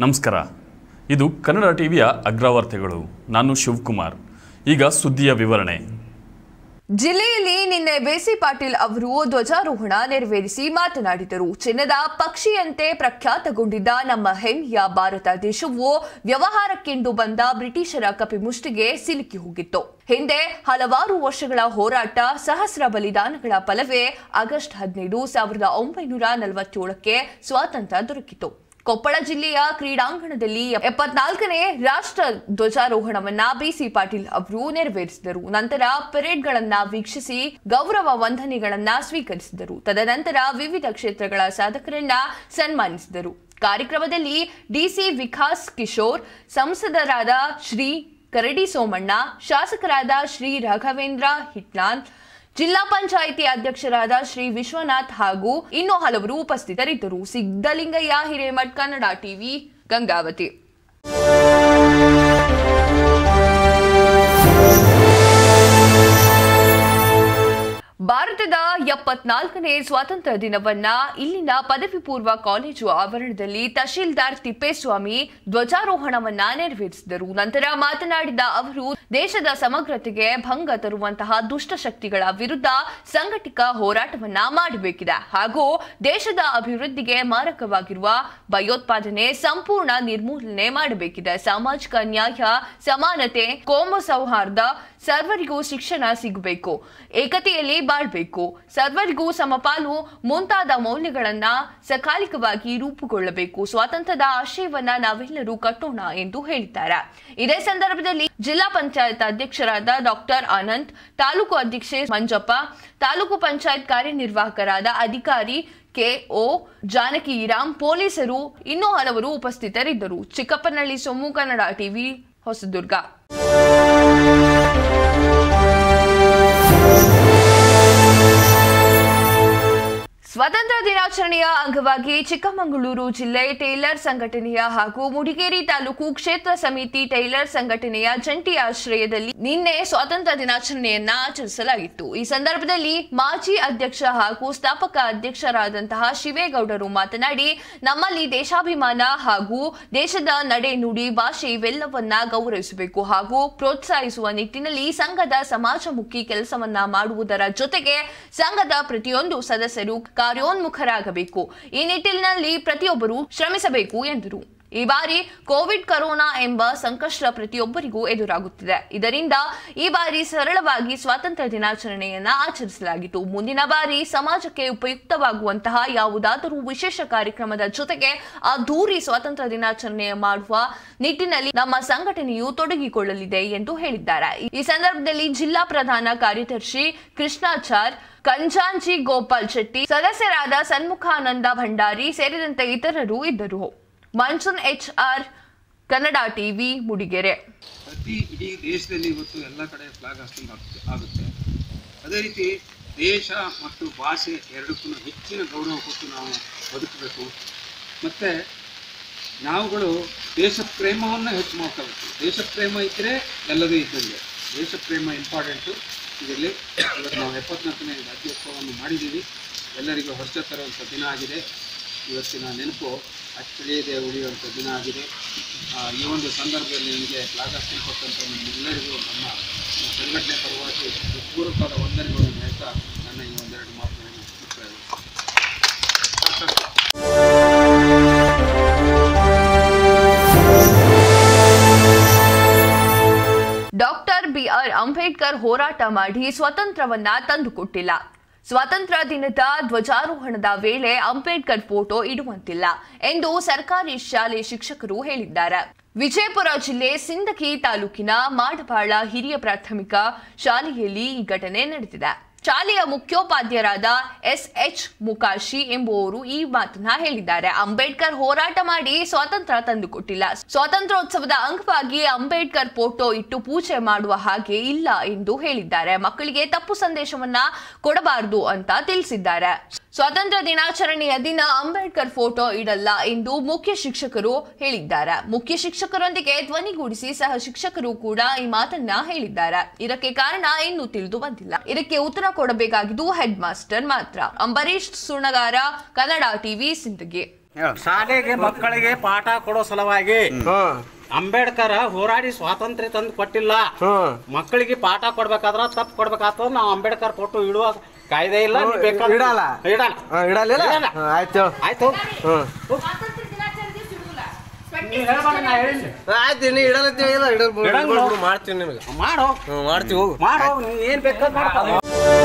ನಮಸ್ಕಾರ ಇದು ಕನ್ನಡ ಟಿವಿಯ ಅಗ್ರವಾರ್ತೆಗಳು ನಾನು ಶಿವಕುಮಾರ್ ಈಗ ಸುದ್ದಿಯ ವಿವರಣೆ ಜಿಲ್ಲೆಯಲ್ಲಿ ನಿನ್ನೆ ಬೇಸಿ ಪಾಟೀಲ್ ಅವರು ಧ್ವಜಾರೋಹಣ ನೆರವೇರಿಸಿ ಮಾತನಾಡಿದರು ಚಿನ್ನದ ಪಕ್ಷಿಯಂತೆ ಪ್ರಖ್ಯಾತಗೊಂಡಿದ್ದ ನಮ್ಮ ಹೆಮ್ಮೆಯ ಭಾರತ ದೇಶವು ವ್ಯವಹಾರಕ್ಕೆಂದು ಬಂದ ಬ್ರಿಟಿಷರ ಕಪಿಮುಷ್ಟಿಗೆ ಸಿಲುಕಿ ಹೋಗಿತ್ತು ಹಿಂದೆ ಹಲವಾರು ವರ್ಷಗಳ ಹೋರಾಟ ಸಹಸ್ರ ಬಲಿದಾನಗಳ ಫಲವೇ ಆಗಸ್ಟ್ ಹದಿನೈದು ಸಾವಿರದ ಒಂಬೈನೂರ ನಲವತ್ತೇಳಕ್ಕೆ ಸ್ವಾತಂತ್ರ್ಯ ದೊರಕಿತು ಕೊಪ್ಪಳ ಜಿಲ್ಲೆಯ ಕ್ರೀಡಾಂಗಣದಲ್ಲಿ ಎಪ್ಪತ್ನಾಲ್ಕನೇ ರಾಷ್ಟ್ರ ಧ್ವಜಾರೋಹಣವನ್ನ ಬಿಸಿ ಪಾಟೀಲ್ ಅವರು ನೆರವೇರಿಸಿದರು ನಂತರ ಪೆರೇಡ್ಗಳನ್ನ ವೀಕ್ಷಿಸಿ ಗೌರವ ವಂದನೆಗಳನ್ನ ಸ್ವೀಕರಿಸಿದರು ತದನಂತರ ವಿವಿಧ ಕ್ಷೇತ್ರಗಳ ಸಾಧಕರನ್ನ ಸನ್ಮಾನಿಸಿದರು ಕಾರ್ಯಕ್ರಮದಲ್ಲಿ ಡಿಸಿ ವಿಕಾಸ್ ಕಿಶೋರ್ ಸಂಸದರಾದ ಶ್ರೀ ಕರಡಿ ಸೋಮಣ್ಣ ಶಾಸಕರಾದ ಶ್ರೀ ರಾಘವೇಂದ್ರ ಹಿಟ್ನಾನ್ ಜಿಲ್ಲಾ ಪಂಚಾಯಿತಿ ಅಧ್ಯಕ್ಷರಾದ ಶ್ರೀ ವಿಶ್ವನಾಥ್ ಹಾಗೂ ಇನ್ನೂ ಹಲವರು ಉಪಸ್ಥಿತರಿದ್ದರು ಸಿದ್ದಲಿಂಗಯ್ಯ ಹಿರೇಮಠ್ ಕನ್ನಡ ಟಿವಿ ಗಂಗಾವತಿ ಭಾರತದ ಎಪ್ಪತ್ನಾಲ್ಕನೇ ಸ್ವಾತಂತ್ರ್ಯ ದಿನವನ್ನ ಇಲ್ಲಿನ ಪದವಿ ಪೂರ್ವ ಕಾಲೇಜು ಆವರಣದಲ್ಲಿ ತಹಶೀಲ್ದಾರ್ ತಿಪ್ಪೇಸ್ವಾಮಿ ಧ್ವಜಾರೋಹಣವನ್ನ ನೆರವೇರಿಸಿದರು ನಂತರ ಮಾತನಾಡಿದ ಅವರು ದೇಶದ ಸಮಗ್ರತೆಗೆ ಭಂಗ ತರುವಂತಹ ದುಷ್ಟಶಕ್ತಿಗಳ ವಿರುದ್ಧ ಸಂಘಟಿತ ಹೋರಾಟವನ್ನ ಮಾಡಬೇಕಿದೆ ಹಾಗೂ ದೇಶದ ಅಭಿವೃದ್ಧಿಗೆ ಮಾರಕವಾಗಿರುವ ಭಯೋತ್ಪಾದನೆ ಸಂಪೂರ್ಣ ನಿರ್ಮೂಲನೆ ಮಾಡಬೇಕಿದೆ ಸಾಮಾಜಿಕ ನ್ಯಾಯ ಸಮಾನತೆ ಕೋಮು ಸೌಹಾರ್ದ ಸರ್ವರಿಗೂ ಶಿಕ್ಷಣ ಸಿಗಬೇಕು ಏಕತೆಯಲ್ಲಿ ಬಾಳ್ಬೇಕು ಸರ್ವರಿಗೂ ಸಮಪಾಲು ಮುಂತಾದ ಮೌಲ್ಯಗಳನ್ನ ಸಕಾಲಿಕವಾಗಿ ರೂಪುಗೊಳ್ಳಬೇಕು ಸ್ವಾತಂತ್ರ್ಯದ ಆಶಯವನ್ನ ನಾವೆಲ್ಲರೂ ಕಟ್ಟೋಣ ಎಂದು ಹೇಳಿದ್ದಾರೆ ಇದೇ ಸಂದರ್ಭದಲ್ಲಿ ಜಿಲ್ಲಾ ಪಂಚಾಯತ್ ಅಧ್ಯಕ್ಷರಾದ ಡಾಕ್ಟರ್ ಆನಂದ್ ತಾಲೂಕು ಅಧ್ಯಕ್ಷೆ ಮಂಜಪ್ಪ ತಾಲೂಕು ಪಂಚಾಯತ್ ಕಾರ್ಯನಿರ್ವಾಹಕರಾದ ಅಧಿಕಾರಿ ಕೆಒ ಜಾನಕಿರಾಮ್ ಪೊಲೀಸರು ಇನ್ನೂ ಹಲವರು ಉಪಸ್ಥಿತರಿದ್ದರು ಚಿಕ್ಕಪ್ಪನಹಳ್ಳಿ ಸೊಮ್ಮು ಕನ್ನಡ ಟಿವಿ ಹೊಸದುರ್ಗ ಸ್ವಾತಂತ್ರ್ಯ ದಿನಾಚರಣೆಯ ಅಂಗವಾಗಿ ಚಿಕ್ಕಮಗಳೂರು ಜಿಲ್ಲೆ ಟೈಲರ್ ಸಂಘಟನೆಯ ಹಾಗೂ ಮುಡಿಗೇರಿ ತಾಲೂಕು ಕ್ಷೇತ್ರ ಸಮಿತಿ ಟೈಲರ್ ಸಂಘಟನೆಯ ಜಂಟಿ ಆಶ್ರಯದಲ್ಲಿ ನಿನ್ನೆ ಸ್ವಾತಂತ್ರ್ಯ ದಿನಾಚರಣೆಯನ್ನ ಆಚರಿಸಲಾಗಿತ್ತು ಈ ಸಂದರ್ಭದಲ್ಲಿ ಮಾಜಿ ಅಧ್ಯಕ್ಷ ಹಾಗೂ ಸ್ಥಾಪಕ ಅಧ್ಯಕ್ಷರಾದಂತಹ ಶಿವೇಗೌಡರು ಮಾತನಾಡಿ ನಮ್ಮಲ್ಲಿ ದೇಶಾಭಿಮಾನ ಹಾಗೂ ದೇಶದ ನಡೆ ನುಡಿ ಭಾಷೆ ಇವೆಲ್ಲವನ್ನ ಗೌರವಿಸಬೇಕು ಹಾಗೂ ಪ್ರೋತ್ಸಾಹಿಸುವ ನಿಟ್ಟಿನಲ್ಲಿ ಸಂಘದ ಸಮಾಜಮುಖಿ ಕೆಲಸವನ್ನ ಮಾಡುವುದರ ಜೊತೆಗೆ ಸಂಘದ ಪ್ರತಿಯೊಂದು ಸದಸ್ಯರು ಕಾರ್ಯೋನ್ಮುಖರಾಗಬೇಕು ಈ ನಿಟ್ಟಿನಲ್ಲಿ ಪ್ರತಿಯೊಬ್ಬರು ಶ್ರಮಿಸಬೇಕು ಎಂದರು ಈ ಬಾರಿ ಕೋವಿಡ್ ಕರೋನಾ ಎಂಬ ಸಂಕಷ್ಟ ಪ್ರತಿಯೊಬ್ಬರಿಗೂ ಎದುರಾಗುತ್ತಿದೆ ಇದರಿಂದ ಈ ಬಾರಿ ಸರಳವಾಗಿ ಸ್ವಾತಂತ್ರ್ಯ ದಿನಾಚರಣೆಯನ್ನ ಆಚರಿಸಲಾಗಿತ್ತು ಮುಂದಿನ ಬಾರಿ ಸಮಾಜಕ್ಕೆ ಉಪಯುಕ್ತವಾಗುವಂತಹ ಯಾವುದಾದರೂ ವಿಶೇಷ ಕಾರ್ಯಕ್ರಮದ ಜೊತೆಗೆ ಅದ್ದೂರಿ ಸ್ವಾತಂತ್ರ್ಯ ದಿನಾಚರಣೆ ಮಾಡುವ ನಿಟ್ಟಿನಲ್ಲಿ ನಮ್ಮ ಸಂಘಟನೆಯು ತೊಡಗಿಕೊಳ್ಳಲಿದೆ ಎಂದು ಹೇಳಿದ್ದಾರೆ ಈ ಸಂದರ್ಭದಲ್ಲಿ ಜಿಲ್ಲಾ ಪ್ರಧಾನ ಕಾರ್ಯದರ್ಶಿ ಕೃಷ್ಣಾಚಾರ್ ಕಂಜಾಂಜಿ ಗೋಪಾಲ್ ಶೆಟ್ಟಿ ಸದಸ್ಯರಾದ ಸನ್ಮುಖಾನಂದ ಭಂಡಾರಿ ಸೇರಿದಂತೆ ಇತರರು ಇದ್ದರು Mansoon H R Kannada TV Mudigere ಪ್ರತಿ ಇಡೀ ದೇಶದಲ್ಲಿ ಇವತ್ತು ಎಲ್ಲ ಕಡೆ ಫ್ಲಾಗ್ ಹಾಸ್ಟಿಂಗ್ ಆಗುತ್ತೆ ಆಗುತ್ತೆ ಅದೇ ರೀತಿ ದೇಶ ಮತ್ತು ಭಾಷೆ ಎರಡಕ್ಕೂ ಹೆಚ್ಚಿನ ಗೌರವ ಕೊಟ್ಟು ನಾವು ಬದುಕಬೇಕು ಮತ್ತು ನಾವುಗಳು ದೇಶ ಪ್ರೇಮವನ್ನು ಹೆಚ್ಚು ಮಾಡ್ಕೋಬೇಕು ದೇಶ ಪ್ರೇಮ ಇದ್ದರೆ ಎಲ್ಲದೂ ಇದ್ದಂಗೆ ದೇಶ ಪ್ರೇಮ ಇಂಪಾರ್ಟೆಂಟು ಇದರಲ್ಲಿ ಇವತ್ತು ನಾವು ಎಪ್ಪತ್ನಾಲ್ಕನೇ ರಾಜ್ಯೋತ್ಸವವನ್ನು ಮಾಡಿದ್ದೀವಿ ಎಲ್ಲರಿಗೂ ಹರ್ಷ ತರುವಂಥ ದಿನ ಆಗಿದೆ ಇವತ್ತಿನ ನೆನಪು ಅಚ್ಚಳಿಯದೆ ಉಳಿಯುವಂಥ ದಿನ ಆಗಿದೆ ಆ, ಈ ಒಂದು ಸಂದರ್ಭದಲ್ಲಿ ನಿಮಗೆ ಫ್ಲಾಗ್ ಹಾಸ್ಟಿಂಗ್ ಕೊಟ್ಟಂಥ ನಿಮ್ಮೆಲ್ಲರಿಗೂ ನಮ್ಮ ಸಂಘಟನೆ ಪರವಾಗಿ ಪೂರ್ವಕವಾದ ವಂದನೆಗಳನ್ನು ಹೇಳ್ತಾ ನನ್ನ ಈ ಒಂದೆರಡು ಮಾತುಗಳನ್ನು ಮುಕ್ತಾಯ ಡಾಕ್ಟರ್ ಬಿಆರ್ ಅಂಬೇಡ್ಕರ್ ಹೋರಾಟ ಮಾಡಿ ಸ್ವತಂತ್ರವನ್ನ ತಂದುಕೊಟ್ಟಿಲ್ಲ ಸ್ವಾತಂತ್ರ್ಯ ದಿನದ ಧ್ವಜಾರೋಹಣದ ವೇಳೆ ಅಂಬೇಡ್ಕರ್ ಫೋಟೋ ಇಡುವಂತಿಲ್ಲ ಎಂದು ಸರ್ಕಾರಿ ಶಾಲೆ ಶಿಕ್ಷಕರು ಹೇಳಿದ್ದಾರೆ ವಿಜಯಪುರ ಜಿಲ್ಲೆ ಸಿಂದಗಿ ತಾಲೂಕಿನ ಮಾಡಬಾಳ ಹಿರಿಯ ಪ್ರಾಥಮಿಕ ಶಾಲೆಯಲ್ಲಿ ಈ ಘಟನೆ ನಡೆದಿದೆ ಶಾಲೆಯ ಮುಖ್ಯೋಪಾಧ್ಯಾಯರಾದ ಎಸ್ ಎಚ್ ಮುಕಾಶಿ ಎಂಬುವವರು ಈ ಮಾತನ್ನ ಹೇಳಿದ್ದಾರೆ ಅಂಬೇಡ್ಕರ್ ಹೋರಾಟ ಮಾಡಿ ಸ್ವಾತಂತ್ರ್ಯ ತಂದುಕೊಟ್ಟಿಲ್ಲ ಸ್ವಾತಂತ್ರ್ಯೋತ್ಸವದ ಅಂಗವಾಗಿ ಅಂಬೇಡ್ಕರ್ ಫೋಟೋ ಇಟ್ಟು ಪೂಜೆ ಮಾಡುವ ಹಾಗೆ ಇಲ್ಲ ಎಂದು ಹೇಳಿದ್ದಾರೆ ಮಕ್ಕಳಿಗೆ ತಪ್ಪು ಸಂದೇಶವನ್ನ ಕೊಡಬಾರದು ಅಂತ ತಿಳಿಸಿದ್ದಾರೆ ಸ್ವಾತಂತ್ರ್ಯ ದಿನಾಚರಣೆಯ ದಿನ ಅಂಬೇಡ್ಕರ್ ಫೋಟೋ ಇಡಲ್ಲ ಎಂದು ಮುಖ್ಯ ಶಿಕ್ಷಕರು ಹೇಳಿದ್ದಾರೆ ಮುಖ್ಯ ಶಿಕ್ಷಕರೊಂದಿಗೆ ಧ್ವನಿಗೂಡಿಸಿ ಸಹ ಶಿಕ್ಷಕರು ಕೂಡ ಈ ಮಾತನ್ನ ಹೇಳಿದ್ದಾರೆ ಇದಕ್ಕೆ ಕಾರಣ ಇನ್ನೂ ತಿಳಿದು ಬಂದಿಲ್ಲ ಇದಕ್ಕೆ ಉತ್ತರ ಕೊಡಬೇಕಾಗಿದ್ದು ಹೆಡ್ ಮಾಸ್ಟರ್ ಮಾತ್ರ ಅಂಬರೀಶ್ ಸುಣಗಾರ ಕನ್ನಡ ಟಿವಿ ಸಿಂದಗಿ ಶಾಲೆಗೆ ಮಕ್ಕಳಿಗೆ ಪಾಠ ಕೊಡೋ ಸಲುವಾಗಿ ಹ್ಮ್ ಅಂಬೇಡ್ಕರ್ ಹೋರಾಡಿ ಸ್ವಾತಂತ್ರ್ಯ ತಂದು ಕೊಟ್ಟಿಲ್ಲ ಹ್ಮ್ ಮಕ್ಕಳಿಗೆ ಪಾಠ ಕೊಡ್ಬೇಕಾದ್ರ ತಪ್ಪು ಕೊಡ್ಬೇಕಾಗ್ತದ ನಾವು ಅಂಬೇಡ್ಕರ್ ಫೋಟೋ ಇಡುವ ಕಾಯ್ದೆ ಇಲ್ಲ ನೀವ್ ಬೇಕಾದ್ರೆ- ಇಡಲ್ಲ? ಇಡಲ್ಲ ಹಾ, ಇಡಲಿಲ್ಲ ಇಡಲ್ಲ. ಹಾ, ಆಯ್ತು ಆಯ್ತು ಹ್ಮ್ ನೀವ್ ಹೇಳ್ಬೇಡ, ನಾ ಹೇಳಿನಿ. ಆಯ್ತು ನೀ ಇಡಲತ್ತೀವಿ ಇಲ್ಲ ಇಡಲ್ ಇಡಂಗಿಲ್ಲ. ಮಾಡ್ತೀವಿ ನಿನಗೆ ಮಾಡೋ ಹ್ಮ್ ಮಾಡ್ತೀವಿ ಹೋಗು ಮಾಡೋ ನೀ ಏನ್ ಬೇಕಾದ್ ಮಾಡ್ಕೊ.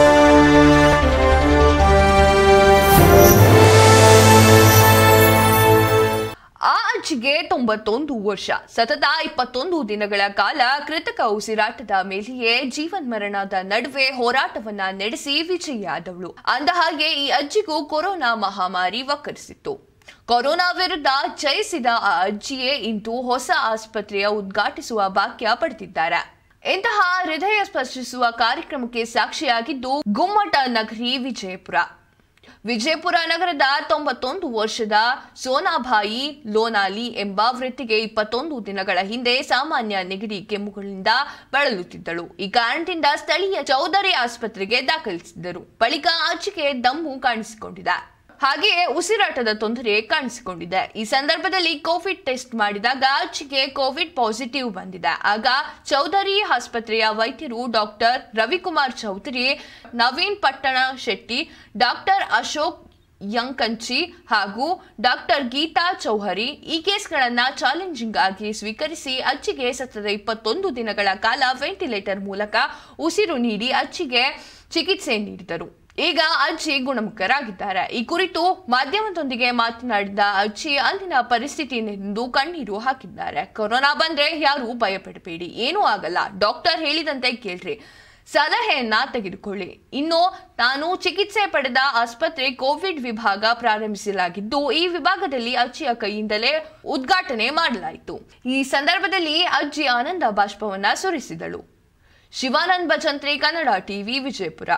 ಆ ಅಜ್ಜಿಗೆ ತೊಂಬತ್ತೊಂದು ವರ್ಷ ಸತತ ಇಪ್ಪತ್ತೊಂದು ದಿನಗಳ ಕಾಲ ಕೃತಕ ಉಸಿರಾಟದ ಮೇಲೆಯೇ ಜೀವನ್ಮರಣದ ನಡುವೆ ಹೋರಾಟವನ್ನ ನಡೆಸಿ ವಿಜಯಿಯಾದವಳು ಅಂದಹಾಗೆ ಈ ಅಜ್ಜಿಗೂ ಕೊರೋನಾ ಮಹಾಮಾರಿ ವಕ್ಕರಿಸಿತ್ತು ಕೊರೋನಾ ವಿರುದ್ಧ ಜಯಿಸಿದ ಆ ಅಜ್ಜಿಯೇ ಇಂದು ಹೊಸ ಆಸ್ಪತ್ರೆಯ ಉದ್ಘಾಟಿಸುವ ಭಾಗ್ಯ ಪಡೆದಿದ್ದಾರೆ ಇಂತಹ ಹೃದಯ ಸ್ಪರ್ಶಿಸುವ ಕಾರ್ಯಕ್ರಮಕ್ಕೆ ಸಾಕ್ಷಿಯಾಗಿದ್ದು ಗುಮ್ಮಟ ನಗರಿ ವಿಜಯಪುರ ವಿಜಯಪುರ ನಗರದ ತೊಂಬತ್ತೊಂದು ವರ್ಷದ ಸೋನಾಭಾಯಿ ಲೋನಾಲಿ ಎಂಬ ವೃತ್ತಿಗೆ ಇಪ್ಪತ್ತೊಂದು ದಿನಗಳ ಹಿಂದೆ ಸಾಮಾನ್ಯ ನೆಗಡಿ ಕೆಮ್ಮುಗಳಿಂದ ಬಳಲುತ್ತಿದ್ದಳು ಈ ಕಾರಣದಿಂದ ಸ್ಥಳೀಯ ಚೌಧರಿ ಆಸ್ಪತ್ರೆಗೆ ದಾಖಲಿಸಿದ್ದರು ಬಳಿಕ ಅಜ್ಜಿಗೆ ದಮ್ಮು ಕಾಣಿಸಿಕೊಂಡಿದೆ ಹಾಗೆಯೇ ಉಸಿರಾಟದ ತೊಂದರೆ ಕಾಣಿಸಿಕೊಂಡಿದೆ ಈ ಸಂದರ್ಭದಲ್ಲಿ ಕೋವಿಡ್ ಟೆಸ್ಟ್ ಮಾಡಿದಾಗ ಅಜ್ಜಿಗೆ ಕೋವಿಡ್ ಪಾಸಿಟಿವ್ ಬಂದಿದೆ ಆಗ ಚೌಧರಿ ಆಸ್ಪತ್ರೆಯ ವೈದ್ಯರು ಡಾಕ್ಟರ್ ರವಿಕುಮಾರ್ ಚೌಧರಿ ನವೀನ್ ಪಟ್ಟಣ ಶೆಟ್ಟಿ ಡಾಕ್ಟರ್ ಅಶೋಕ್ ಯಂಕಂಚಿ ಹಾಗೂ ಡಾಕ್ಟರ್ ಗೀತಾ ಚೌಹರಿ ಈ ಕೇಸ್ಗಳನ್ನ ಚಾಲೆಂಜಿಂಗ್ ಆಗಿ ಸ್ವೀಕರಿಸಿ ಅಜ್ಜಿಗೆ ಸತತ ಇಪ್ಪತ್ತೊಂದು ದಿನಗಳ ಕಾಲ ವೆಂಟಿಲೇಟರ್ ಮೂಲಕ ಉಸಿರು ನೀಡಿ ಅಜ್ಜಿಗೆ ಚಿಕಿತ್ಸೆ ನೀಡಿದರು ಈಗ ಅಜ್ಜಿ ಗುಣಮುಖರಾಗಿದ್ದಾರೆ ಈ ಕುರಿತು ಮಾಧ್ಯಮದೊಂದಿಗೆ ಮಾತನಾಡಿದ ಅಜ್ಜಿ ಅಲ್ಲಿನ ಪರಿಸ್ಥಿತಿಯೆಂದು ಕಣ್ಣೀರು ಹಾಕಿದ್ದಾರೆ ಕೊರೋನಾ ಬಂದ್ರೆ ಯಾರು ಭಯಪಡಬೇಡಿ ಏನೂ ಆಗಲ್ಲ ಡಾಕ್ಟರ್ ಹೇಳಿದಂತೆ ಕೇಳ್ರಿ ಸಲಹೆಯನ್ನ ತೆಗೆದುಕೊಳ್ಳಿ ಇನ್ನು ನಾನು ಚಿಕಿತ್ಸೆ ಪಡೆದ ಆಸ್ಪತ್ರೆ ಕೋವಿಡ್ ವಿಭಾಗ ಪ್ರಾರಂಭಿಸಲಾಗಿದ್ದು ಈ ವಿಭಾಗದಲ್ಲಿ ಅಜ್ಜಿಯ ಕೈಯಿಂದಲೇ ಉದ್ಘಾಟನೆ ಮಾಡಲಾಯಿತು ಈ ಸಂದರ್ಭದಲ್ಲಿ ಅಜ್ಜಿ ಆನಂದ ಬಾಷ್ಪವನ್ನ ಸುರಿಸಿದಳು ಶಿವಾನಂದ್ ಭಜಂತ್ರಿ ಕನ್ನಡ ಟಿವಿ ವಿಜಯಪುರ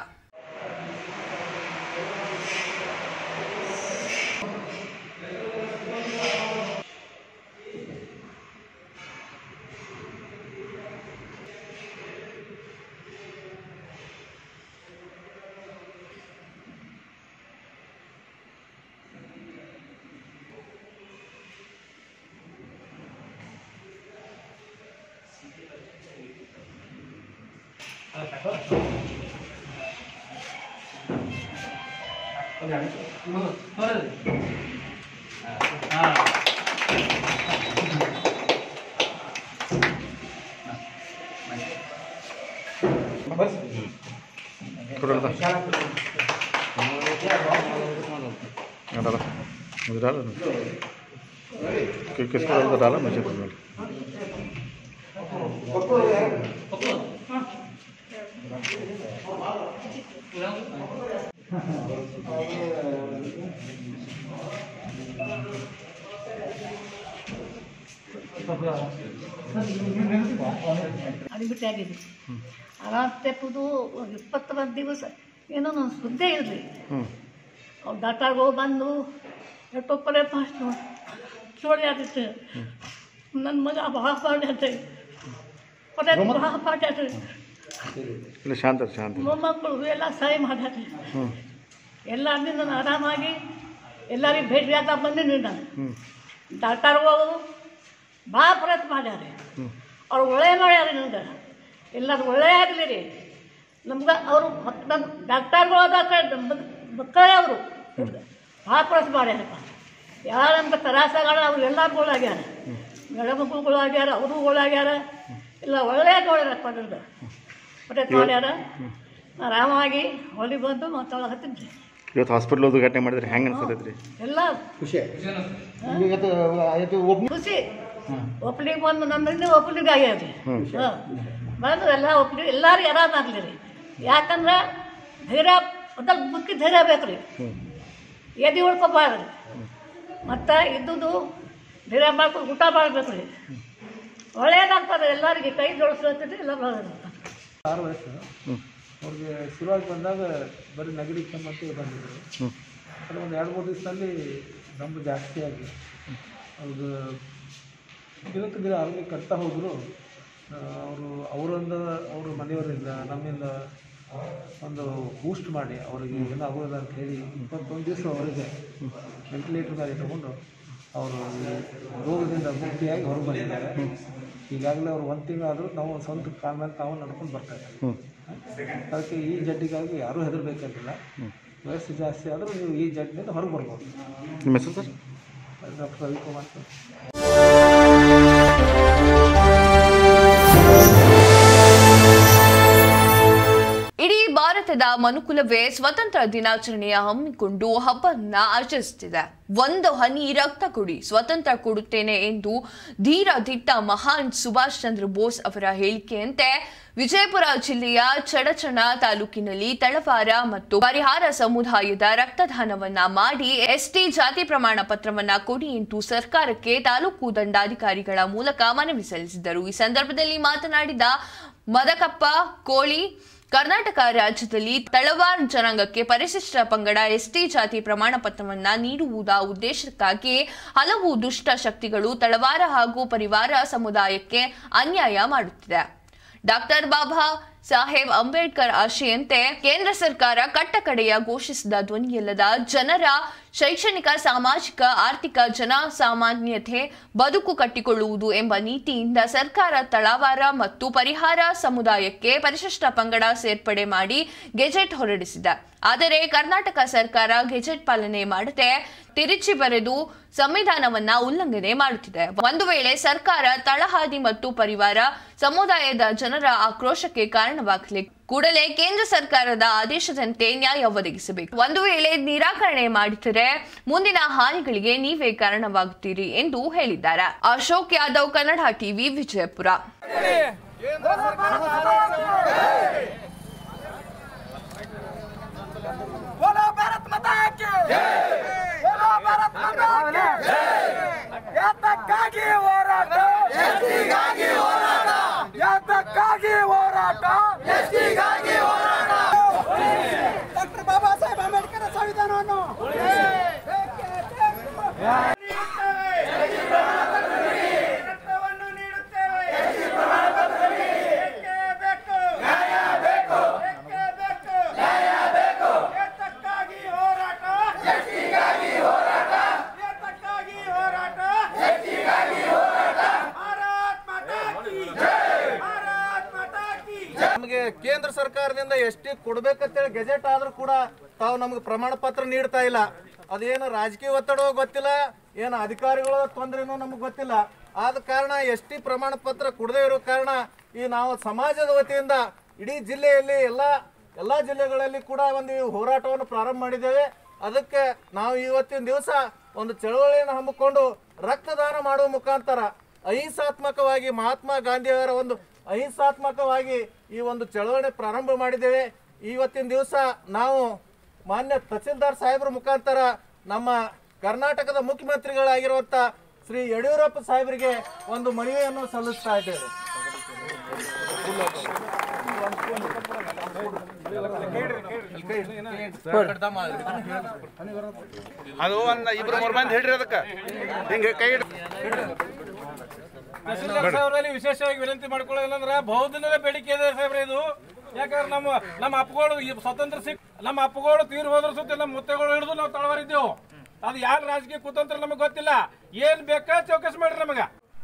डाला मुझे डाला ना कि किसको डाला डाला मुझे तो डाला ಅಡಿಬಿಟ್ಟು ಆಗಿದೆ ಅರಾಮ್ ತೆಪ್ಪದು ಒಂದು ಇಪ್ಪತ್ತು ಒಂದು ದಿವಸ ಏನೋ ನಾನು ಸುದ್ದೇ ಇರಲಿ ಹ್ಞೂ ಅವ್ರು ಡಾಕ್ಟರ್ಗಳು ಬಂದು ಎಷ್ಟೊಪ್ಪರೆ ಫಸ್ಟ್ ಚೋರಿ ಆಗಿತ್ತು ನನ್ನ ಮಗ ಭಾಳ ಪಾಡ್ಯಾತೆ ಪದೇ ಭಾಳ ಪಾಡ್ಯಾತೆ ಇಲ್ಲ ಶಾಂತ ಶಾಂತ ಮೊಮ್ಮಕ್ಕಳು ಎಲ್ಲ ಸಹಾಯ ಮಾಡ್ಯಾತೆ ಹ್ಞೂ ಎಲ್ಲ ನಾನು ಆರಾಮಾಗಿ ಎಲ್ಲರಿಗೆ ಭೇಟಿ ಆಗ ಬಂದೀನಿ ನಾನು ಹ್ಞೂ ಡಾಕ್ಟರ್ಗಳು ಭಾಳ ಪ್ರಯತ್ನ ಮಾಡ್ಯಾರೆ ಅವ್ರು ಒಳ್ಳೆ ಮಾಡ್ಯಾರ ನನಗೆ ಎಲ್ಲರೂ ಒಳ್ಳೆ ಆಗಲಿ ರೀ ನಮ್ಗೆ ಅವರು ನಮ್ಮ ಡಾಕ್ಟರ್ಗಳು ಅದ ಮಕ್ಕಳೇ ಅವರು ಭಾಳ ಪ್ರಯತ್ನ ಮಾಡ್ಯಾರಪ್ಪ ಯಾರು ನಮ್ಗೆ ತರಾಸಗಳ ಅವ್ರು ಎಲ್ಲರೂ ಗೋಳಾಗ್ಯಾರ ಗಂಡು ಆಗ್ಯಾರ ಅವರು ಗೋಳಾಗ್ಯಾರ ಇಲ್ಲ ಒಳ್ಳೆಯ ಗೋಳ್ಯಾರಪ್ಪ ನನಗೆ ಪ್ರಯತ್ನ ಮಾಡ್ಯಾರ ಆರಾಮಾಗಿ ಹೊಲಿ ಬಂದು ಮಾತಾಡಕತ್ತೀನಿ ಇವತ್ತು ಹಾಸ್ಪಿಟ್ಲ್ ಉದ್ಘಾಟನೆ ಮಾಡಿದ್ರೆ ಹೆಂಗೆ ಅನ್ಸತೈತೆ ರೀ ಎಲ್ಲ ಖುಷಿ ಒಪ್ಲಿಗೆ ಬಂದು ನನ್ನಿಂದ ಒಪ್ಲಿಗೆ ಆಗ್ಯದ ಹಾಂ ಬಂದು ಎಲ್ಲ ಒಪ್ಲಿ ಎಲ್ಲರೂ ಆರಾಮಾಗಲಿ ರೀ ಯಾಕಂದ್ರೆ ಧೈರ್ಯ ಮೊದಲು ಬುಕ್ಕಿ ಧೈರ್ಯ ಬೇಕು ರೀ ಎದೆ ಉಳ್ಕೊಬಾರ್ದು ಮತ್ತು ಇದ್ದುದು ಧೈರ್ಯ ಮಾಡ್ಕೊಂಡು ಊಟ ಮಾಡಬೇಕು ರೀ ಒಳ್ಳೇದಾಗ್ತದೆ ಎಲ್ಲರಿಗೆ ಕೈ ಜೋಡಿಸ್ಲತ್ತಿದ್ರೆ ಎಲ್ಲ ಒಳ್ಳೇದಾಗ್ತದೆ ಆರು ವಯಸ್ಸು ಅವ್ರಿಗೆ ಶುರುವಾಗಿ ಬಂದಾಗ ಬರೀ ನೆಗಡಿ ಕೆಮ್ಮಂತೆ ಬಂದಿದ್ರು ಅದು ಒಂದು ಎರಡು ಮೂರು ದಿವಸದಲ್ಲಿ ದಮ್ಮು ಜಾಸ್ತಿ ಆಗಿ ಅವ್ರದ್ದು ದಿನಕ್ಕೆ ದಿನ ಆರೋಗ್ಯ ಕಟ್ತಾ ಹೋದರು ಅವರು ಅವರಿಂದ ಅವರು ಮನೆಯವರಿಂದ ನಮ್ಮಿಂದ ಒಂದು ಬೂಸ್ಟ್ ಮಾಡಿ ಅವರಿಗೆ ಏನು ಆಗೋದಿಲ್ಲ ಅಂತ ಹೇಳಿ ಇಪ್ಪತ್ತೊಂದು ದಿವಸ ಅವರಿಗೆ ವೆಂಟಿಲೇಟರ್ ಮೇಲೆ ತಗೊಂಡು ಅವರು ಈ ರೋಗದಿಂದ ಮುಕ್ತಿಯಾಗಿ ಹೊರಗೆ ಬಂದಿದ್ದಾರೆ ಈಗಾಗಲೇ ಅವರು ಒಂದು ತಿಂಗಳಾದರೂ ನಾವು ಸ್ವಂತ ಕಾಲ ಮೇಲೆ ತಾವು ನಡ್ಕೊಂಡು ಬರ್ತಾ ಇದ್ದಾರೆ ಅದಕ್ಕೆ ಈ ಜಡ್ಡಿಗಾಗಿ ಯಾರೂ ಹೆದರಬೇಕಾಗಿಲ್ಲ ವಯಸ್ಸು ಜಾಸ್ತಿ ಆದರೂ ನೀವು ಈ ಜಡ್ಡಿನಿಂದ ಹೊರಗೆ ಬರ್ಬೋದು ನಿಮ್ಮ ಹೆಸರು ಸರ್ ಡಾಕ್ಟರ್ ರವಿಕುಮಾರ್ ಸರ್ ಇಡೀ ಭಾರತದ ಮನುಕುಲವೇ ಸ್ವತಂತ್ರ ದಿನಾಚರಣೆಯ ಹಮ್ಮಿಕೊಂಡು ಹಬ್ಬವನ್ನ ಆಚರಿಸುತ್ತಿದೆ ಒಂದು ಹನಿ ರಕ್ತ ಕೊಡಿ ಸ್ವತಂತ್ರ ಕೊಡುತ್ತೇನೆ ಎಂದು ಧೀರ ದಿಟ್ಟ ಮಹಾನ್ ಸುಭಾಷ್ ಚಂದ್ರ ಬೋಸ್ ಅವರ ಹೇಳಿಕೆಯಂತೆ ವಿಜಯಪುರ ಜಿಲ್ಲೆಯ ಚಡಚಣ ತಾಲೂಕಿನಲ್ಲಿ ತಳವಾರ ಮತ್ತು ಪರಿಹಾರ ಸಮುದಾಯದ ರಕ್ತದಾನವನ್ನ ಮಾಡಿ ಎಸ್ಟಿ ಜಾತಿ ಪ್ರಮಾಣ ಪತ್ರವನ್ನ ಕೊಡಿ ಎಂದು ಸರ್ಕಾರಕ್ಕೆ ತಾಲೂಕು ದಂಡಾಧಿಕಾರಿಗಳ ಮೂಲಕ ಮನವಿ ಸಲ್ಲಿಸಿದರು ಈ ಸಂದರ್ಭದಲ್ಲಿ ಮಾತನಾಡಿದ ಮದಕಪ್ಪ ಕೋಳಿ ಕರ್ನಾಟಕ ರಾಜ್ಯದಲ್ಲಿ ತಳವಾರ್ ಜನಾಂಗಕ್ಕೆ ಪರಿಶಿಷ್ಟ ಪಂಗಡ ಎಸ್ಟಿ ಜಾತಿ ಪ್ರಮಾಣ ಪತ್ರವನ್ನ ನೀಡುವುದ ಉದ್ದೇಶಕ್ಕಾಗಿ ಹಲವು ದುಷ್ಟ ಶಕ್ತಿಗಳು ತಳವಾರ ಹಾಗೂ ಪರಿವಾರ ಸಮುದಾಯಕ್ಕೆ ಅನ್ಯಾಯ ಮಾಡುತ್ತಿದೆ ಡಾಕ್ಟರ್ ಬಾಬಾ ಸಾಹೇಬ್ ಅಂಬೇಡ್ಕರ್ ಆಶೆಯಂತೆ ಕೇಂದ್ರ ಸರ್ಕಾರ ಕಟ್ಟಕಡೆಯ ಘೋಷಿಸಿದ ಧ್ವನಿಯಲ್ಲದ ಜನರ ಶೈಕ್ಷಣಿಕ ಸಾಮಾಜಿಕ ಆರ್ಥಿಕ ಜನಸಾಮಾನ್ಯತೆ ಬದುಕು ಕಟ್ಟಿಕೊಳ್ಳುವುದು ಎಂಬ ನೀತಿಯಿಂದ ಸರ್ಕಾರ ತಳವಾರ ಮತ್ತು ಪರಿಹಾರ ಸಮುದಾಯಕ್ಕೆ ಪರಿಶಿಷ್ಟ ಪಂಗಡ ಸೇರ್ಪಡೆ ಮಾಡಿ ಗೆಜೆಟ್ ಹೊರಡಿಸಿದೆ ಆದರೆ ಕರ್ನಾಟಕ ಸರ್ಕಾರ ಗೆಜೆಟ್ ಪಾಲನೆ ಮಾಡದೆ ತಿರುಚಿ ಬರೆದು ಸಂವಿಧಾನವನ್ನ ಉಲ್ಲಂಘನೆ ಮಾಡುತ್ತಿದೆ ಒಂದು ವೇಳೆ ಸರ್ಕಾರ ತಳಹಾದಿ ಮತ್ತು ಪರಿವಾರ ಸಮುದಾಯದ ಜನರ ಆಕ್ರೋಶಕ್ಕೆ ಕಾರಣವಾಗಲಿ ಕೂಡಲೇ ಕೇಂದ್ರ ಸರ್ಕಾರದ ಆದೇಶದಂತೆ ನ್ಯಾಯ ಒದಗಿಸಬೇಕು ಒಂದು ವೇಳೆ ನಿರಾಕರಣೆ ಮಾಡಿದರೆ ಮುಂದಿನ ಹಾನಿಗಳಿಗೆ ನೀವೇ ಕಾರಣವಾಗುತ್ತೀರಿ ಎಂದು ಹೇಳಿದ್ದಾರೆ ಅಶೋಕ್ ಯಾದವ್ ಕನ್ನಡ ಟಿವಿ ವಿಜಯಪುರ बोलो भारत माता की बोलो भारत माता की ಯಾತಕ್ಕಾಗಿ ಹೋರಾಟ ಎಸ್ಟಿಗಾಗಿ ಹೋರಾಟ ಯಾತಕ್ಕಾಗಿ ಹೋರಾಟ ಎಸ್ಟಿಗಾಗಿ ಹೋರಾಟ ಡಾಕ್ಟರ್ ಬಾಬಾ ಸಾಹೇಬ್ ಅಂಬೇಡ್ಕರ್ ಸಂವಿಧಾನವನ್ನು ರಕ್ತವನ್ನು ನೀಡುತ್ತೇವೆ ಬೇಕೇ ಬೇಕು ನ್ಯಾಯ ಬೇಕು ಬೇಕೇ ಬೇಕು ನ್ಯಾಯ ಬೇಕು ಏತಕ್ಕಾಗಿ ಹೋರಾಟ ಎಸ್ಟಿಗಾಗಿ ಹೋರಾಟ ಏತಕ್ಕಾಗಿ ಹೋರಾಟ ಎಸ್ಟಿಗಾಗಿ ಹೋರಾಟ ಭಾರತ್ ಮಾತಾ ಕಿ ಭಾರತ್ ಮಾತಾ ಕಿ ನಮಗೆ ಕೇಂದ್ರ ಸರ್ಕಾರದಿಂದ ಎಷ್ಟು ಕೊಡ್ಬೇಕಂತೇಳಿ ಗೆಜೆಟ್ ಆದ್ರೂ ಕೂಡ ತಾವು ನಮಗೆ ಪ್ರಮಾಣ ಪತ್ರ ನೀಡ್ತಾ ಇಲ್ಲ ಅದೇನು ರಾಜಕೀಯ ಒತ್ತಡ ಗೊತ್ತಿಲ್ಲ ಏನು ಅಧಿಕಾರಿಗಳ ತೊಂದರೆನೂ ನಮಗೆ ಗೊತ್ತಿಲ್ಲ ಆದ ಕಾರಣ ಎಸ್ ಟಿ ಪ್ರಮಾಣ ಪತ್ರ ಕೊಡದೇ ಇರೋ ಕಾರಣ ಈ ನಾವು ಸಮಾಜದ ವತಿಯಿಂದ ಇಡೀ ಜಿಲ್ಲೆಯಲ್ಲಿ ಎಲ್ಲ ಎಲ್ಲ ಜಿಲ್ಲೆಗಳಲ್ಲಿ ಕೂಡ ಒಂದು ಈ ಹೋರಾಟವನ್ನು ಪ್ರಾರಂಭ ಮಾಡಿದ್ದೇವೆ ಅದಕ್ಕೆ ನಾವು ಇವತ್ತಿನ ದಿವಸ ಒಂದು ಚಳವಳಿಯನ್ನು ಹಮ್ಮಿಕೊಂಡು ರಕ್ತದಾನ ಮಾಡುವ ಮುಖಾಂತರ ಅಹಿಂಸಾತ್ಮಕವಾಗಿ ಮಹಾತ್ಮ ಗಾಂಧಿಯವರ ಒಂದು ಅಹಿಂಸಾತ್ಮಕವಾಗಿ ಈ ಒಂದು ಚಳವಳಿ ಪ್ರಾರಂಭ ಮಾಡಿದ್ದೇವೆ ಇವತ್ತಿನ ದಿವಸ ನಾವು ಮಾನ್ಯ ತಹಸೀಲ್ದಾರ್ ಸಾಹೇಬ್ರ ಮುಖಾಂತರ ನಮ್ಮ ಕರ್ನಾಟಕದ ಮುಖ್ಯಮಂತ್ರಿಗಳಾಗಿರುವಂಥ ಶ್ರೀ ಯಡಿಯೂರಪ್ಪ ಸಾಹೇಬರಿಗೆ ಒಂದು ಮನವಿಯನ್ನು ಸಲ್ಲಿಸ್ತಾ ಇದ್ದೇವೆ ಅದು ಒಂದು ಇಬ್ರು ಮೂರು ಮಂದಿ ಹಿಡ್ರಿ ಅದಕ್ಕೆ ಹಿಂಗೆ ಕೈ ಹಿಡ್ ಅವರಲ್ಲಿ ವಿಶೇಷವಾಗಿ ವಿನಂತಿ ಮಾಡ್ಕೊಳ್ಳೋದಿಲ್ಲ ಅಂದ್ರೆ ಬಹುದಿನದ ಬೇಡಿಕೆ ಇದೆ ಸಾಹೇಬ್ರೆ ಇದು ಯಾಕಂದ್ರೆ ನಮ್ಮ ನಮ್ಮ ಅಪ್ಪಗಳು ಈ ಸ್ವತಂತ್ರ ಸಿಕ್ ನಮ್ಮ ಅಪ್ಪಗಳು ತೀರ್ ಹೋದ್ರ ಸುತ್ತ ನಮ್ಮ ಮುತ್ತೆಗಳು ಹಿಡಿದು ನಾವು ತಳವರಿದ್ದೆವು ಅದು ಯಾರು ರಾಜಕೀಯ ಕುತಂತ್ರ ನಮಗೆ ಗೊತ್ತಿಲ್ಲ ಏನ್ ಬೇಕಾ ಚೌಕಸ್ ಮಾಡ್ರಿ ನಮಗ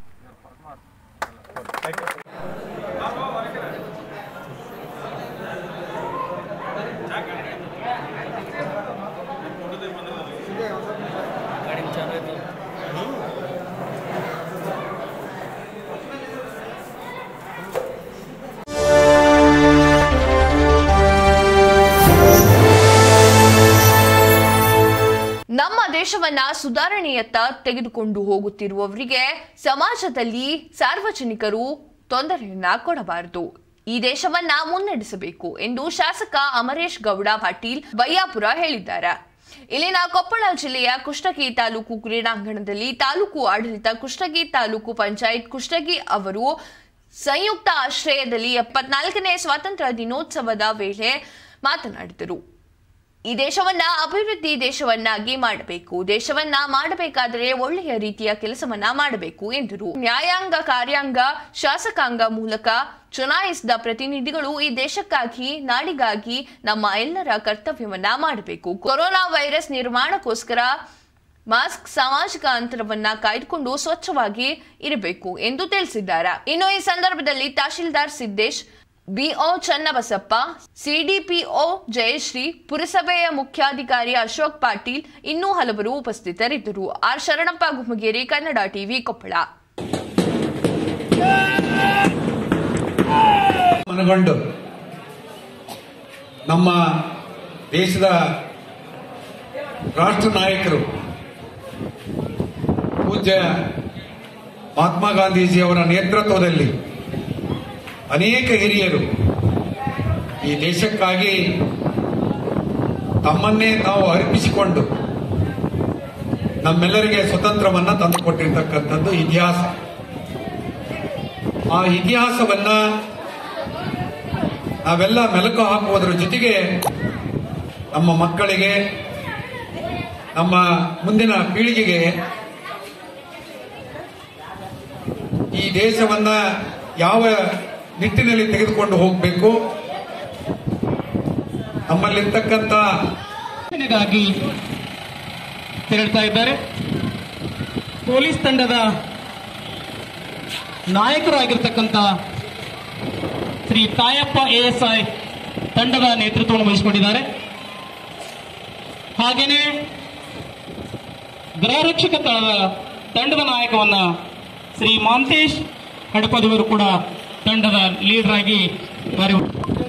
ನಮ್ಮ ದೇಶವನ್ನ ಸುಧಾರಣೆಯತ್ತ ತೆಗೆದುಕೊಂಡು ಹೋಗುತ್ತಿರುವವರಿಗೆ ಸಮಾಜದಲ್ಲಿ ಸಾರ್ವಜನಿಕರು ತೊಂದರೆಯನ್ನ ಕೊಡಬಾರದು ಈ ದೇಶವನ್ನ ಮುನ್ನಡೆಸಬೇಕು ಎಂದು ಶಾಸಕ ಅಮರೇಶ್ ಗೌಡ ಪಾಟೀಲ್ ಬಯ್ಯಾಪುರ ಹೇಳಿದ್ದಾರೆ ಇಲ್ಲಿನ ಕೊಪ್ಪಳ ಜಿಲ್ಲೆಯ ಕುಷ್ಟಗಿ ತಾಲೂಕು ಕ್ರೀಡಾಂಗಣದಲ್ಲಿ ತಾಲೂಕು ಆಡಳಿತ ಕುಷ್ಟಗಿ ತಾಲೂಕು ಪಂಚಾಯತ್ ಕುಷ್ಟಗಿ ಅವರು ಸಂಯುಕ್ತ ಆಶ್ರಯದಲ್ಲಿ ಎಪ್ಪತ್ನಾಲ್ಕನೇ ಸ್ವಾತಂತ್ರ್ಯ ದಿನೋತ್ಸವದ ವೇಳೆ ಮಾತನಾಡಿದರು ಈ ದೇಶವನ್ನ ಅಭಿವೃದ್ಧಿ ದೇಶವನ್ನಾಗಿ ಮಾಡಬೇಕು ದೇಶವನ್ನ ಮಾಡಬೇಕಾದರೆ ಒಳ್ಳೆಯ ರೀತಿಯ ಕೆಲಸವನ್ನ ಮಾಡಬೇಕು ಎಂದರು ನ್ಯಾಯಾಂಗ ಕಾರ್ಯಾಂಗ ಶಾಸಕಾಂಗ ಮೂಲಕ ಚುನಾಯಿಸಿದ ಪ್ರತಿನಿಧಿಗಳು ಈ ದೇಶಕ್ಕಾಗಿ ನಾಡಿಗಾಗಿ ನಮ್ಮ ಎಲ್ಲರ ಕರ್ತವ್ಯವನ್ನ ಮಾಡಬೇಕು ಕೊರೋನಾ ವೈರಸ್ ನಿರ್ಮಾಣಕ್ಕೋಸ್ಕರ ಮಾಸ್ಕ್ ಸಾಮಾಜಿಕ ಅಂತರವನ್ನ ಕಾಯ್ದುಕೊಂಡು ಸ್ವಚ್ಛವಾಗಿ ಇರಬೇಕು ಎಂದು ತಿಳಿಸಿದ್ದಾರೆ ಇನ್ನು ಈ ಸಂದರ್ಭದಲ್ಲಿ ತಹಶೀಲ್ದಾರ್ ಸಿದ್ದೇಶ್ ಬಿಒ ಚನ್ನಬಸಪ್ಪ ಸಿಡಿಪಿಒ ಜಯಶ್ರೀ ಪುರಸಭೆಯ ಮುಖ್ಯಾಧಿಕಾರಿ ಅಶೋಕ್ ಪಾಟೀಲ್ ಇನ್ನೂ ಹಲವರು ಉಪಸ್ಥಿತರಿದ್ದರು ಆರ್ ಶರಣಪ್ಪ ಗುಮ್ಮಗೇರಿ ಕನ್ನಡ ಟಿವಿ ಕೊಪ್ಪಳ ಮನಗಂಡು ನಮ್ಮ ದೇಶದ ರಾಷ್ಟ್ರ ನಾಯಕರು ಪೂಜ್ಯ ಮಹಾತ್ಮ ಗಾಂಧೀಜಿಯವರ ನೇತೃತ್ವದಲ್ಲಿ ಅನೇಕ ಹಿರಿಯರು ಈ ದೇಶಕ್ಕಾಗಿ ತಮ್ಮನ್ನೇ ತಾವು ಅರ್ಪಿಸಿಕೊಂಡು ನಮ್ಮೆಲ್ಲರಿಗೆ ಸ್ವತಂತ್ರವನ್ನ ತಂದುಕೊಟ್ಟಿರ್ತಕ್ಕಂಥದ್ದು ಇತಿಹಾಸ ಆ ಇತಿಹಾಸವನ್ನ ನಾವೆಲ್ಲ ಮೆಲುಕು ಹಾಕುವುದರ ಜೊತೆಗೆ ನಮ್ಮ ಮಕ್ಕಳಿಗೆ ನಮ್ಮ ಮುಂದಿನ ಪೀಳಿಗೆಗೆ ಈ ದೇಶವನ್ನ ಯಾವ ನಿಟ್ಟಿನಲ್ಲಿ ತೆಗೆದುಕೊಂಡು ಹೋಗಬೇಕು ನಮ್ಮಲ್ಲಿರ್ತಕ್ಕಂಥ ಗಾಗಿ ತೆರಳ್ತಾ ಇದ್ದಾರೆ ಪೊಲೀಸ್ ತಂಡದ ನಾಯಕರಾಗಿರ್ತಕ್ಕಂಥ ಶ್ರೀ ತಾಯಪ್ಪ ಎಎಸ್ಐ ತಂಡದ ನೇತೃತ್ವವನ್ನು ವಹಿಸಿಕೊಂಡಿದ್ದಾರೆ ಹಾಗೇನೆ ಗೃಹರಕ್ಷಕ ದಳದ ತಂಡದ ನಾಯಕವನ್ನ ಶ್ರೀ ಮಾಂತೇಶ್ ಹಡಪದಿವರು ಕೂಡ ತಂಡದ ಲೀಡರ್ ಆಗಿ ಕಾರ್ಯ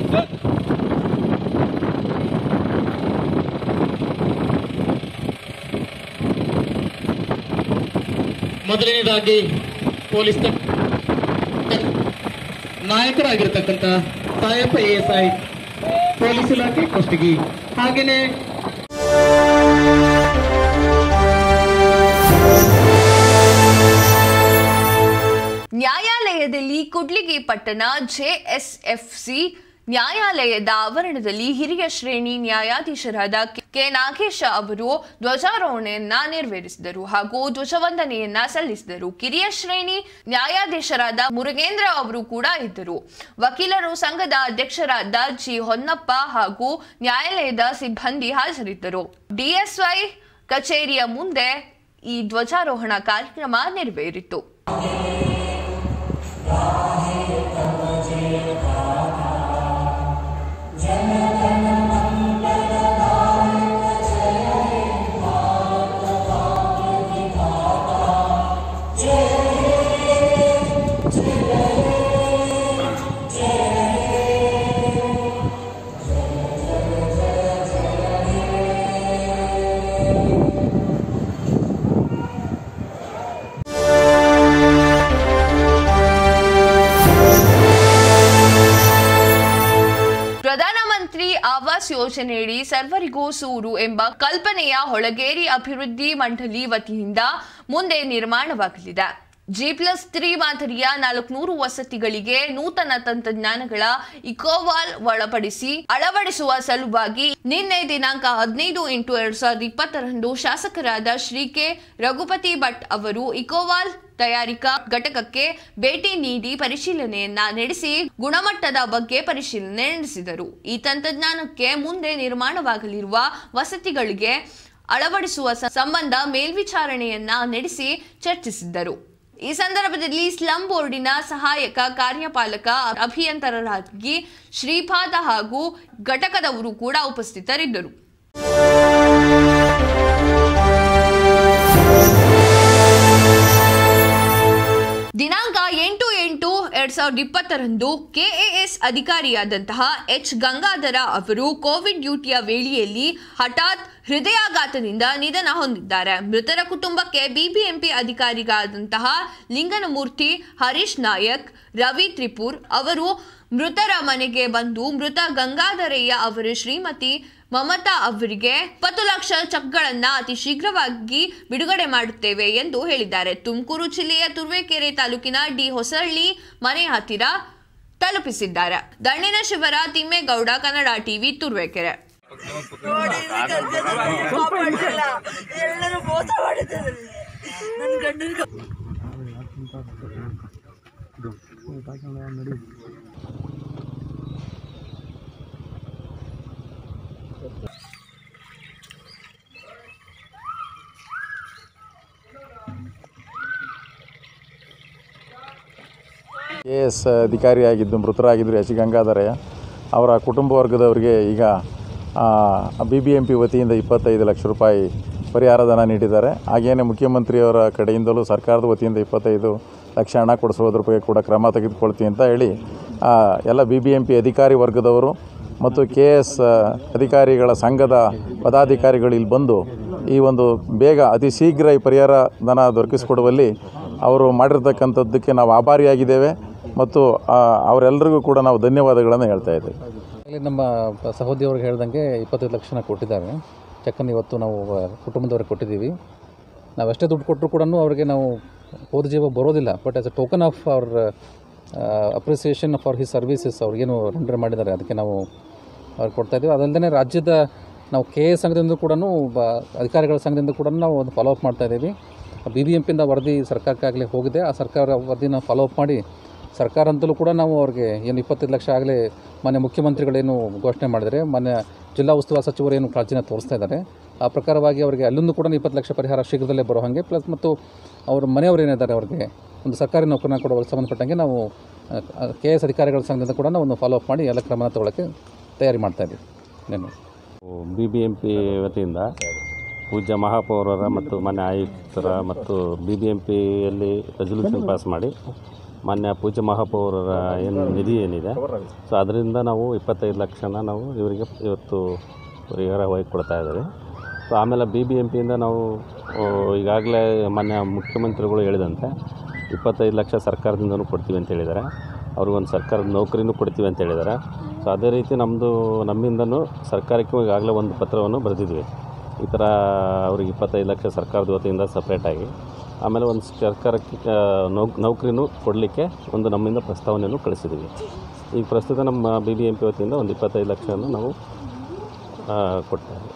ಮೊದಲನೇದಾಗಿ ಪೊಲೀಸ್ ತ- ನಾಯಕರಾಗಿರ್ತಕ್ಕಂಥ ತಾಯಪ್ಪ ಎಎಸ್ಐ ಪೊಲೀಸ್ ಇಲಾಖೆ ಕುಷ್ಟಗಿ ಹಾಗೇನೆ ನ್ಯಾಯಾಲಯದಲ್ಲಿ ಕುಡ್ಲಿಗಿ ಪಟ್ಟಣ ಜೆಎಸ್ಎಫ್ಸಿ ನ್ಯಾಯಾಲಯದ ಆವರಣದಲ್ಲಿ ಹಿರಿಯ ಶ್ರೇಣಿ ನ್ಯಾಯಾಧೀಶರಾದ ಕೆ ನಾಗೇಶ ಅವರು ಧ್ವಜಾರೋಹಣೆಯನ್ನ ನೆರವೇರಿಸಿದರು ಹಾಗೂ ಧ್ವಜವಂದನೆಯನ್ನ ಸಲ್ಲಿಸಿದರು ಕಿರಿಯ ಶ್ರೇಣಿ ನ್ಯಾಯಾಧೀಶರಾದ ಮುರುಗೇಂದ್ರ ಅವರು ಕೂಡ ಇದ್ದರು ವಕೀಲರು ಸಂಘದ ಅಧ್ಯಕ್ಷರಾದ ಜಿ ಹೊನ್ನಪ್ಪ ಹಾಗೂ ನ್ಯಾಯಾಲಯದ ಸಿಬ್ಬಂದಿ ಹಾಜರಿದ್ದರು ಡಿಎಸ್ವೈ ಕಚೇರಿಯ ಮುಂದೆ ಈ ಧ್ವಜಾರೋಹಣ ಕಾರ್ಯಕ್ರಮ ನೆರವೇರಿತು ಪ್ರಧಾನಮಂತ್ರಿ ಆವಾಸ್ ಯೋಜನೆಯಡಿ ಸರ್ವರಿಗೂ ಸೂರು ಎಂಬ ಕಲ್ಪನೆಯ ಹೊಳಗೇರಿ ಅಭಿವೃದ್ಧಿ ಮಂಡಳಿ ವತಿಯಿಂದ ಮುಂದೆ ನಿರ್ಮಾಣವಾಗಲಿದೆ ಜಿ ಪ್ಲಸ್ ತ್ರೀ ಮಾದರಿಯ ನಾಲ್ಕುನೂರು ವಸತಿಗಳಿಗೆ ನೂತನ ತಂತ್ರಜ್ಞಾನಗಳ ಇಕೋವಾಲ್ ಒಳಪಡಿಸಿ ಅಳವಡಿಸುವ ಸಲುವಾಗಿ ನಿನ್ನೆ ದಿನಾಂಕ ಹದಿನೈದು ಎಂಟು ಎರಡ್ ಸಾವಿರದ ಇಪ್ಪತ್ತರಂದು ಶಾಸಕರಾದ ಶ್ರೀ ಕೆ ರಘುಪತಿ ಭಟ್ ಅವರು ಇಕೋವಾಲ್ ತಯಾರಿಕಾ ಘಟಕಕ್ಕೆ ಭೇಟಿ ನೀಡಿ ಪರಿಶೀಲನೆಯನ್ನ ನಡೆಸಿ ಗುಣಮಟ್ಟದ ಬಗ್ಗೆ ಪರಿಶೀಲನೆ ನಡೆಸಿದರು ಈ ತಂತ್ರಜ್ಞಾನಕ್ಕೆ ಮುಂದೆ ನಿರ್ಮಾಣವಾಗಲಿರುವ ವಸತಿಗಳಿಗೆ ಅಳವಡಿಸುವ ಸ- ಸಂಬಂಧ ಮೇಲ್ವಿಚಾರಣೆಯನ್ನ ನಡೆಸಿ ಚರ್ಚಿಸಿದ್ದರು ಈ ಸಂದರ್ಭದಲ್ಲಿ ಸ್ಲಂ ಬೋರ್ಡಿನ ಸಹಾಯಕ ಕಾರ್ಯಪಾಲಕ ಅಭಿಯಂತರರಾಗಿ ಶ್ರೀಪಾದ ಹಾಗೂ ಘಟಕದವರು ಕೂಡ ಉಪಸ್ಥಿತರಿದ್ದರು ದಿನಾಂಕ ಎಂಟು ಎಂಟು ಎರಡ್ ಸಾವಿರದ ಇಪ್ಪತ್ತರಂದು ಕೆಎಎಸ್ ಅಧಿಕಾರಿಯಾದಂತಹ ಎಚ್ ಗಂಗಾಧರ ಅವರು ಕೋವಿಡ್ ಡ್ಯೂಟಿಯ ವೇಳೆಯಲ್ಲಿ ಹಠಾತ್ ಹೃದಯಾಘಾತದಿಂದ ನಿಧನ ಹೊಂದಿದ್ದಾರೆ ಮೃತರ ಕುಟುಂಬಕ್ಕೆ ಬಿಬಿಎಂಪಿ ಅಧಿಕಾರಿಗಳಾದಂತಹ ಲಿಂಗನಮೂರ್ತಿ ಹರೀಶ್ ನಾಯಕ್ ರವಿ ತ್ರಿಪುರ್ ಅವರು ಮೃತರ ಮನೆಗೆ ಬಂದು ಮೃತ ಗಂಗಾಧರಯ್ಯ ಅವರ ಶ್ರೀಮತಿ ಮಮತಾ ಅವರಿಗೆ ಇಪ್ಪತ್ತು ಲಕ್ಷ ಚೆಕ್ಗಳನ್ನ ಅತಿ ಶೀಘ್ರವಾಗಿ ಬಿಡುಗಡೆ ಮಾಡುತ್ತೇವೆ ಎಂದು ಹೇಳಿದ್ದಾರೆ ತುಮಕೂರು ಜಿಲ್ಲೆಯ ತುರುವೇಕೆರೆ ತಾಲೂಕಿನ ಡಿ ಹೊಸಳ್ಳಿ ಮನೆ ಹತ್ತಿರ ತಲುಪಿಸಿದ್ದಾರೆ ದಂಡಿನ ಶಿವರ ತಿಮ್ಮೇಗೌಡ ಕನ್ನಡ ಟಿವಿ ತುರುವೇಕೆರೆ ನೋಡಿ ಕಾಪಾಡ್ತಿಲ್ಲ ಎಲ್ಲರೂ ಮೋಸ ಮಾಡಿದ್ದಾರೆ ನನ್ನ ಗಂಡನಿಗೆ ಕೆ ಎಸ್ ಅಧಿಕಾರಿಯಾಗಿದ್ದು ಮೃತರಾಗಿದ್ದರು ಎಚ್ ಗಂಗಾಧರಯ್ಯ ಅವರ ಕುಟುಂಬ ವರ್ಗದವರಿಗೆ ಈಗ ಬಿ ಬಿ ಎಂ ಪಿ ವತಿಯಿಂದ ಇಪ್ಪತ್ತೈದು ಲಕ್ಷ ರೂಪಾಯಿ ಪರಿಹಾರಧನ ನೀಡಿದ್ದಾರೆ ಹಾಗೆಯೇ ಮುಖ್ಯಮಂತ್ರಿಯವರ ಕಡೆಯಿಂದಲೂ ಸರ್ಕಾರದ ವತಿಯಿಂದ ಇಪ್ಪತ್ತೈದು ಲಕ್ಷ ಹಣ ಕೊಡಿಸೋದ್ರ ಬಗ್ಗೆ ಕೂಡ ಕ್ರಮ ತೆಗೆದುಕೊಳ್ತೀವಿ ಅಂತ ಹೇಳಿ ಆ, ಎಲ್ಲ ಬಿ ಬಿ ಎಂ ಪಿ ಅಧಿಕಾರಿ ವರ್ಗದವರು ಮತ್ತು ಕೆ ಎಸ್ ಅಧಿಕಾರಿಗಳ ಸಂಘದ ಪದಾಧಿಕಾರಿಗಳು ಇಲ್ಲಿ ಬಂದು ಈ ಒಂದು ಬೇಗ ಅತಿ ಶೀಘ್ರ ಈ ಪರಿಹಾರ ಧನ ದೊರಕಿಸಿಕೊಡುವಲ್ಲಿ ಅವರು ಮಾಡಿರ್ತಕ್ಕಂಥದ್ದಕ್ಕೆ ನಾವು ಆಭಾರಿಯಾಗಿದ್ದೇವೆ ಮತ್ತು ಆ, ಅವರೆಲ್ಲರಿಗೂ ಕೂಡ ನಾವು ಧನ್ಯವಾದಗಳನ್ನು ಹೇಳ್ತಾ ಇದ್ದೇವೆ ಅಲ್ಲಿ ನಮ್ಮ ಸಹೋದರಿಯವ್ರಿಗೆ ಹೇಳ್ದಂಗೆ ಇಪ್ಪತ್ತೈದು ಲಕ್ಷನ ಕೊಟ್ಟಿದ್ದಾರೆ ಚೆಕ್ಕನ್ನು ಇವತ್ತು ನಾವು ಆ, ಕುಟುಂಬದವ್ರಿಗೆ ಕೊಟ್ಟಿದ್ದೀವಿ ನಾವು ಎಷ್ಟೇ ದುಡ್ಡು ಕೊಟ್ಟರು ಕೂಡ ಅವರಿಗೆ ನಾವು ಹೋದ ಜೀವ ಬರೋದಿಲ್ಲ but as a token of our appreciation for his services ಅವ್ರಿಗೇನು ರೆಂಡರ್ ಮಾಡಿದ್ದಾರೆ ಅದಕ್ಕೆ ನಾವು ಅವ್ರಿಗೆ ಕೊಡ್ತಾ ಇದ್ದೀವಿ ಅದಲ್ಲದೆ ರಾಜ್ಯದ ನಾವು ಕೆ ಎ ಸಂಘದಿಂದ ಕೂಡ ಅಧಿಕಾರಿಗಳ ಸಂಘದಿಂದ ಕೂಡ ನಾವು ಒಂದು ಫಾಲೋ ಅಪ್ ಮಾಡ್ತಾ ಇದ್ದೀವಿ ಬಿ ಬಿ ಎಂ ಪಿಯಿಂದ ವರದಿ ಸರ್ಕಾರಕ್ಕಾಗಲೇ ಹೋಗಿದೆ ಆ ಸರ್ಕಾರ ವರದಿನ ಫಾಲೋ ಅಪ್ ಮಾಡಿ ಸರ್ಕಾರ ಅಂತಲೂ ಕೂಡ ನಾವು ಅವ್ರಿಗೆ ಏನು ಇಪ್ಪತ್ತೈದು ಲಕ್ಷ ಆಗಲೇ ಮಾನ್ಯ ಮುಖ್ಯಮಂತ್ರಿಗಳೇನು ಘೋಷಣೆ ಮಾಡಿದರೆ ಮಾನ್ಯ ಜಿಲ್ಲಾ ಉಸ್ತುವಾರಿ ಸಚಿವರು ಏನು ಕಾಳಜಿನ ತೋರಿಸ್ತಾ ಇದ್ದಾರೆ ಆ ಪ್ರಕಾರವಾಗಿ ಅವರಿಗೆ ಅಲ್ಲಿಂದ ಕೂಡ ಇಪ್ಪತ್ತು ಲಕ್ಷ ಪರಿಹಾರ ಶೀಘ್ರದಲ್ಲೇ ಬರೋ ಹಾಗೆ ಪ್ಲಸ್ ಮತ್ತು ಅವ್ರ ಮನೆಯವರು ಏನಿದ್ದಾರೆ ಅವ್ರಿಗೆ ಒಂದು ಸರ್ಕಾರಿ ನೌಕರನ್ನ ಕೊಡುವ ಸಂಬಂಧಪಟ್ಟಂಗೆ ನಾವು ಕೆ ಎಸ್ ಅಧಿಕಾರಿಗಳ ಸಂಘದಿಂದ ಕೂಡ ನಾವು ಒಂದು ಫಾಲೋ ಅಪ್ ಮಾಡಿ ಎಲ್ಲ ಕ್ರಮನ ತಗೊಳ್ಳೋಕ್ಕೆ ತಯಾರಿ ಮಾಡ್ತಾ ಇದ್ದೀವಿ ನೆನ್ನೆ ಬಿ ಬಿ ಎಂ ಪಿ ವತಿಯಿಂದ ಪೂಜ್ಯ ಮಹಾಪೌರರ ಮತ್ತು ಮಾನ್ಯ ಆಯುಕ್ತರ ಮತ್ತು ಬಿ ಬಿ ಎಂ ಪಿಯಲ್ಲಿ ರೆಸಲ್ಯೂಷನ್ ಪಾಸ್ ಮಾಡಿ ಮಾನ್ಯ ಪೂಜ್ಯ ಮಹಾಪೌರರ ಏನು ನಿಧಿ ಏನಿದೆ ಸೊ ಅದರಿಂದ ನಾವು ಇಪ್ಪತ್ತೈದು ಲಕ್ಷನ ನಾವು ಇವರಿಗೆ ಇವತ್ತು ಪರಿಹಾರವಾಗಿ ಕೊಡ್ತಾ ಇದ್ದೀವಿ ಸೊ ಆಮೇಲೆ ಬಿ ಬಿ ಎಂ ಪಿಯಿಂದ ನಾವು ಆ, ಈಗಾಗಲೇ ಮಾನ್ಯ ಮುಖ್ಯಮಂತ್ರಿಗಳು ಹೇಳಿದಂತೆ ಇಪ್ಪತ್ತೈದು ಲಕ್ಷ ಸರ್ಕಾರದಿಂದನೂ ಕೊಡ್ತೀವಿ ಅಂತ ಹೇಳಿದ್ದಾರೆ ಅವ್ರಿಗೊಂದು ಸರ್ಕಾರದ ನೌಕರಿನೂ ಕೊಡ್ತೀವಿ ಅಂತ ಹೇಳಿದ್ದಾರೆ ಸೊ ಅದೇ ರೀತಿ ನಮ್ಮದು ನಮ್ಮಿಂದನೂ ಸರ್ಕಾರಕ್ಕೆ ಈಗಾಗಲೇ ಒಂದು ಪತ್ರವನ್ನು ಬರೆದಿದ್ವಿ ಈ ಥರ ಅವ್ರಿಗೆ ಇಪ್ಪತ್ತೈದು ಲಕ್ಷ ಸರ್ಕಾರದ ವತಿಯಿಂದ ಸಪ್ರೇಟಾಗಿ ಆಮೇಲೆ ಒಂದು ಸರ್ಕಾರಕ್ಕೆ ಆ, ನೌ ನೌಕರಿನೂ ಕೊಡಲಿಕ್ಕೆ ಒಂದು ನಮ್ಮಿಂದ ಪ್ರಸ್ತಾವನೆಯನ್ನು ಕಳಿಸಿದ್ದೀವಿ ಈಗ ಪ್ರಸ್ತುತ ನಮ್ಮ ಬಿ ಬಿ ಎಂ ಪಿ ವತಿಯಿಂದ ಒಂದು ಇಪ್ಪತ್ತೈದು ಲಕ್ಷವನ್ನು ನಾವು ಆ, ಕೊಡ್ತಾ ಇದ್ದೀವಿ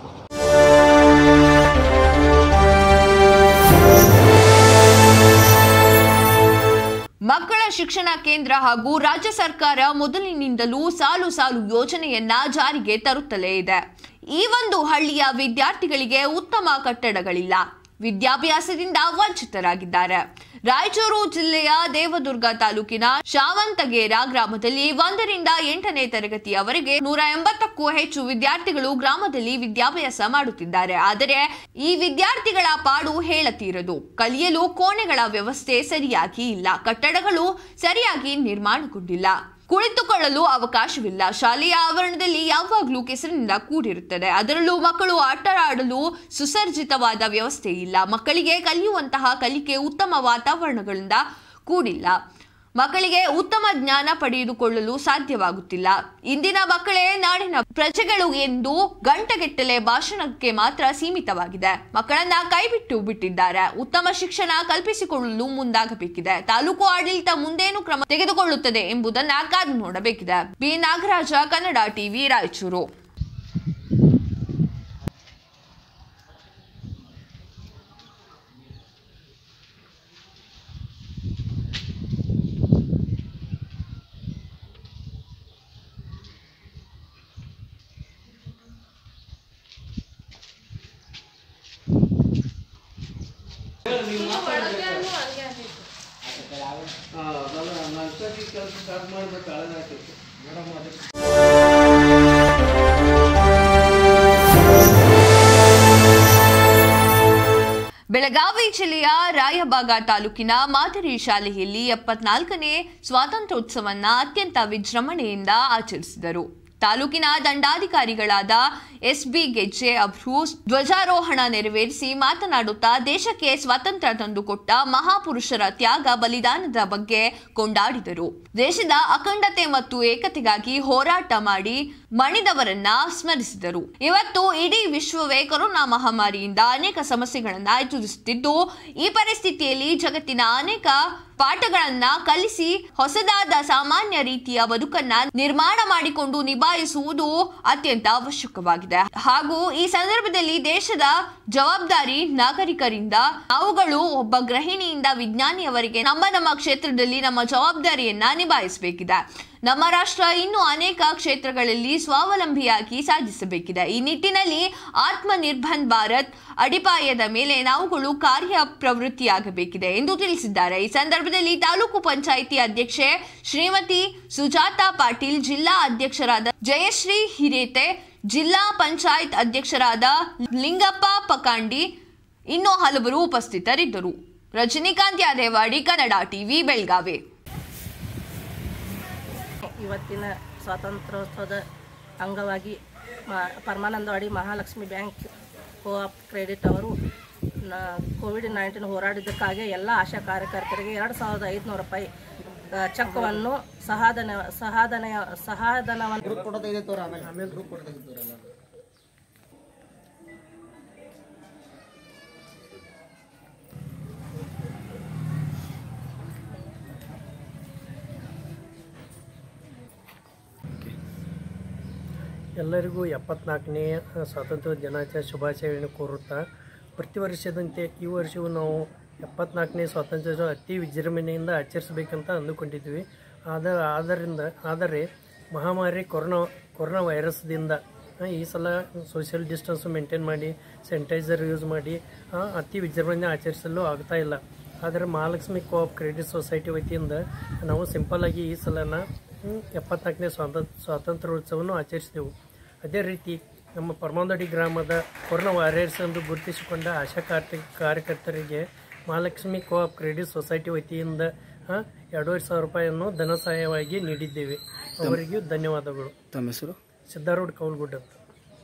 ಮಕ್ಕಳ ಶಿಕ್ಷಣ ಕೇಂದ್ರ ಹಾಗೂ ರಾಜ್ಯ ಸರ್ಕಾರ ಮೊದಲಿನಿಂದಲೂ ಸಾಲು ಸಾಲು ಯೋಜನೆಯನ್ನ ಜಾರಿಗೆ ತರುತ್ತಲೇ ಇದೆ ಈ ಒಂದು ಹಳ್ಳಿಯ ವಿದ್ಯಾರ್ಥಿಗಳಿಗೆ ಉತ್ತಮ ಕಟ್ಟಡಗಳಿಲ್ಲ ವಿದ್ಯಾಭ್ಯಾಸದಿಂದ ವಂಚಿತರಾಗಿದ್ದಾರೆ ರಾಯಚೂರು ಜಿಲ್ಲೆಯ ದೇವದುರ್ಗ ತಾಲೂಕಿನ ಶಾವಂತಗೇರ ಗ್ರಾಮದಲ್ಲಿ ಒಂದರಿಂದ ಎಂಟನೇ ತರಗತಿಯವರೆಗೆ ನೂರ ಎಂಬತ್ತಕ್ಕೂ ಹೆಚ್ಚು ವಿದ್ಯಾರ್ಥಿಗಳು ಗ್ರಾಮದಲ್ಲಿ ವಿದ್ಯಾಭ್ಯಾಸ ಮಾಡುತ್ತಿದ್ದಾರೆ ಆದರೆ ಈ ವಿದ್ಯಾರ್ಥಿಗಳ ಪಾಡು ಹೇಳತೀರದು ಕಲಿಯಲು ಕೋಣೆಗಳ ವ್ಯವಸ್ಥೆ ಸರಿಯಾಗಿ ಇಲ್ಲ ಕಟ್ಟಡಗಳು ಸರಿಯಾಗಿ ನಿರ್ಮಾಣಗೊಂಡಿಲ್ಲ ಕುಳಿತುಕೊಳ್ಳಲು ಅವಕಾಶವಿಲ್ಲ ಶಾಲೆಯ ಆವರಣದಲ್ಲಿ ಯಾವಾಗಲೂ ಕೆಸರಿನಿಂದ ಕೂಡಿರುತ್ತದೆ ಅದರಲ್ಲೂ ಮಕ್ಕಳು ಆಟ ಆಡಲು ಸುಸರ್ಜಿತವಾದ ವ್ಯವಸ್ಥೆ ಇಲ್ಲ ಮಕ್ಕಳಿಗೆ ಕಲಿಯುವಂತಹ ಕಲಿಕೆ ಉತ್ತಮ ವಾತಾವರಣಗಳಿಂದ ಕೂಡಿಲ್ಲ ಮಕ್ಕಳಿಗೆ ಉತ್ತಮ ಜ್ಞಾನ ಪಡೆದುಕೊಳ್ಳಲು ಸಾಧ್ಯವಾಗುತ್ತಿಲ್ಲ ಇಂದಿನ ಮಕ್ಕಳೇ ನಾಡಿನ ಪ್ರಜೆಗಳು ಎಂದು ಗಂಟೆಗೆಟ್ಟಲೆ ಭಾಷಣಕ್ಕೆ ಮಾತ್ರ ಸೀಮಿತವಾಗಿದೆ ಮಕ್ಕಳನ್ನ ಕೈಬಿಟ್ಟು ಬಿಟ್ಟಿದ್ದಾರೆ ಉತ್ತಮ ಶಿಕ್ಷಣ ಕಲ್ಪಿಸಿಕೊಳ್ಳಲು ಮುಂದಾಗಬೇಕಿದೆ ತಾಲೂಕು ಆಡಳಿತ ಮುಂದೇನು ಕ್ರಮ ತೆಗೆದುಕೊಳ್ಳುತ್ತದೆ ಎಂಬುದನ್ನ ಕಾದು ನೋಡಬೇಕಿದೆ ಬಿ ನಾಗರಾಜ ಕನ್ನಡ ಟಿವಿ ರಾಯಚೂರು ಕೆಲಸ ಸ್ಟಾರ್ಟ್ ಮಾಡ್ಬೇಕು ಹಳದಾಗ್ತೈತಿ ಮೇಡಮ್ ಅದಕ್ಕೆ ಬೆಳಗಾವಿ ಜಿಲ್ಲೆಯ ರಾಯಬಾಗ ತಾಲೂಕಿನ ಮಾದರಿ ಶಾಲೆಯಲ್ಲಿ ಎಪ್ಪತ್ನಾಲ್ಕನೇ ಸ್ವಾತಂತ್ರ್ಯೋತ್ಸವನ್ನ ಅತ್ಯಂತ ವಿಜೃಂಭಣೆಯಿಂದ ಆಚರಿಸಿದರು ತಾಲೂಕಿನ ದಂಡಾಧಿಕಾರಿಗಳಾದ ಎಸ್ ಬಿ ಗೆಜ್ಜೆ ಅವರು ಧ್ವಜಾರೋಹಣ ನೆರವೇರಿಸಿ ಮಾತನಾಡುತ್ತಾ ದೇಶಕ್ಕೆ ಸ್ವಾತಂತ್ರ್ಯ ತಂದುಕೊಟ್ಟ ಮಹಾಪುರುಷರ ತ್ಯಾಗ ಬಲಿದಾನದ ಬಗ್ಗೆ ಕೊಂಡಾಡಿದರು ದೇಶದ ಅಖಂಡತೆ ಮತ್ತು ಏಕತೆಗಾಗಿ ಹೋರಾಟ ಮಾಡಿ ಮಣಿದವರನ್ನ ಸ್ಮರಿಸಿದರು ಇವತ್ತು ಇಡೀ ವಿಶ್ವವೇ ಕೊರೋನಾ ಮಹಾಮಾರಿಯಿಂದ ಅನೇಕ ಸಮಸ್ಯೆಗಳನ್ನ ಎದುರಿಸುತ್ತಿದ್ದು ಈ ಪರಿಸ್ಥಿತಿಯಲ್ಲಿ ಜಗತ್ತಿನ ಅನೇಕ ಪಾಠಗಳನ್ನ ಕಲಿಸಿ ಹೊಸದಾದ ಸಾಮಾನ್ಯ ರೀತಿಯ ಬದುಕನ್ನ ನಿರ್ಮಾಣ ಮಾಡಿಕೊಂಡು ನಿಭಾಯಿಸುವುದು ಅತ್ಯಂತ ಅವಶ್ಯಕವಾಗಿದೆ ಹಾಗೂ ಈ ಸಂದರ್ಭದಲ್ಲಿ ದೇಶದ ಜವಾಬ್ದಾರಿ ನಾಗರಿಕರಿಂದ ನಾವುಗಳು ಒಬ್ಬ ಗೃಹಿಣಿಯಿಂದ ವಿಜ್ಞಾನಿಯವರೆಗೆ ನಮ್ಮ ನಮ್ಮ ಕ್ಷೇತ್ರದಲ್ಲಿ ನಮ್ಮ ಜವಾಬ್ದಾರಿಯನ್ನ ನಿಭಾಯಿಸಬೇಕಿದೆ ನಮ್ಮ ರಾಷ್ಟ್ರ ಇನ್ನೂ ಅನೇಕ ಕ್ಷೇತ್ರಗಳಲ್ಲಿ ಸ್ವಾವಲಂಬಿಯಾಗಿ ಸಾಧಿಸಬೇಕಿದೆ ಈ ನಿಟ್ಟಿನಲ್ಲಿ ಆತ್ಮನಿರ್ಭರ್ ಭಾರತ್ ಅಡಿಪಾಯದ ಮೇಲೆ ನಾವುಗಳು ಕಾರ್ಯ ಪ್ರವೃತ್ತಿಯಾಗಬೇಕಿದೆ ಎಂದು ತಿಳಿಸಿದ್ದಾರೆ ಈ ಸಂದರ್ಭದಲ್ಲಿ ತಾಲೂಕು ಪಂಚಾಯಿತಿ ಅಧ್ಯಕ್ಷೆ ಶ್ರೀಮತಿ ಸುಜಾತಾ ಪಾಟೀಲ್ ಜಿಲ್ಲಾ ಅಧ್ಯಕ್ಷರಾದ ಜಯಶ್ರೀ ಹಿರೇತೆ ಜಿಲ್ಲಾ ಪಂಚಾಯತ್ ಅಧ್ಯಕ್ಷರಾದ ಲಿಂಗಪ್ಪ ಪಕಾಂಡಿ ಇನ್ನೂ ಹಲವರು ಉಪಸ್ಥಿತರಿದ್ದರು ರಜನಿಕಾಂತ್ ಯಾದೇವಾಡಿ ಕನ್ನಡ ಟಿವಿ ಬೆಳಗಾವಿ ಇವತ್ತಿನ ಸ್ವಾತಂತ್ರ್ಯೋತ್ಸವದ ಅಂಗವಾಗಿ ಮ Paramanandawadi Mahalakshmi bank co-op credit ಅವರು ನ ಕೋವಿಡ್ ನೈನ್ಟೀನ್ ಹೋರಾಡಿದ್ದಕ್ಕಾಗಿ ಎಲ್ಲ ಆಶಾ ಕಾರ್ಯಕರ್ತರಿಗೆ ಎರಡು ಸಾವಿರದ ಐದುನೂರು ರೂಪಾಯಿ ಆ, ಚೆಕ್ವನ್ನು ಸಹಾದನ ಸಹಾದನ ಸಹಾಧನವನ್ನು ಎಲ್ಲರಿಗೂ ಎಪ್ಪತ್ನಾಲ್ಕನೇ ಸ್ವಾತಂತ್ರ್ಯ ದಿನಾಚರಣೆ ಶುಭಾಶಯಗಳನ್ನು ಕೋರುತ್ತಾ ಪ್ರತಿ ವರ್ಷದಂತೆ ಈ ವರ್ಷವೂ ನಾವು ಎಪ್ಪತ್ನಾಲ್ಕನೇ ಸ್ವಾತಂತ್ರ್ಯ ದಿನ ಅತಿ ವಿಜೃಂಭಣೆಯಿಂದ ಆಚರಿಸಬೇಕಂತ ಅಂದುಕೊಂಡಿದ್ವಿ ಆದ ಆದ್ದರಿಂದ ಆದರೆ ಮಹಾಮಾರಿ ಕೊರೋನಾ ಕೊರೋನಾ ವೈರಸ್ದಿಂದ ಆ, ಈ ಸಲ ಸೋಷಿಯಲ್ ಡಿಸ್ಟೆನ್ಸ್ ಮೇಂಟೈನ್ ಮಾಡಿ ಸ್ಯಾನಿಟೈಸರ್ ಯೂಸ್ ಮಾಡಿ ಆ, ಅತಿ ವಿಜೃಂಭಣೆ ಆಚರಿಸಲು ಆಗ್ತಾ ಇಲ್ಲ ಆದರೆ ಮಹಾಲಕ್ಷ್ಮಿ ಕೋಆಪ್ ಕ್ರೆಡಿಟ್ ಸೊಸೈಟಿ ವತಿಯಿಂದ ನಾವು ಸಿಂಪಲ್ಲಾಗಿ ಈ ಸಲನ ಹ್ಮ್, ಎಪ್ಪತ್ನಾಲ್ಕನೇ ಸ್ವಾತಂತ್ರ್ಯ ಸ್ವಾತಂತ್ರ್ಯೋತ್ಸವವನ್ನು ಆಚರಿಸಿದೆವು ಅದೇ ರೀತಿ ನಮ್ಮ ಪರಮಾಂದಡಿ ಗ್ರಾಮದ ಕೊರೋನಾ ವಾರಿಯರ್ಸ್ ಎಂದು ಗುರುತಿಸಿಕೊಂಡ ಆಶಾ ಕಾರ್ಯ ಕಾರ್ಯಕರ್ತರಿಗೆ ಮಹಾಲಕ್ಷ್ಮಿ ಕೋಆಪ್ ಕ್ರೆಡಿಟ್ ಸೊಸೈಟಿ ವತಿಯಿಂದ ಆ, ಎರಡೂವರೆ ಸಾವಿರ ರೂಪಾಯಿಯನ್ನು ಧನ ಸಹಾಯವಾಗಿ ನೀಡಿದ್ದೇವೆ ಅವರಿಗೂ ಧನ್ಯವಾದಗಳು ತಮ್ಮ ಹೆಸರು ಸಿದ್ದಾರೂಢ ಕೌಲ್ಗುಡ್ಡ ಅಂತ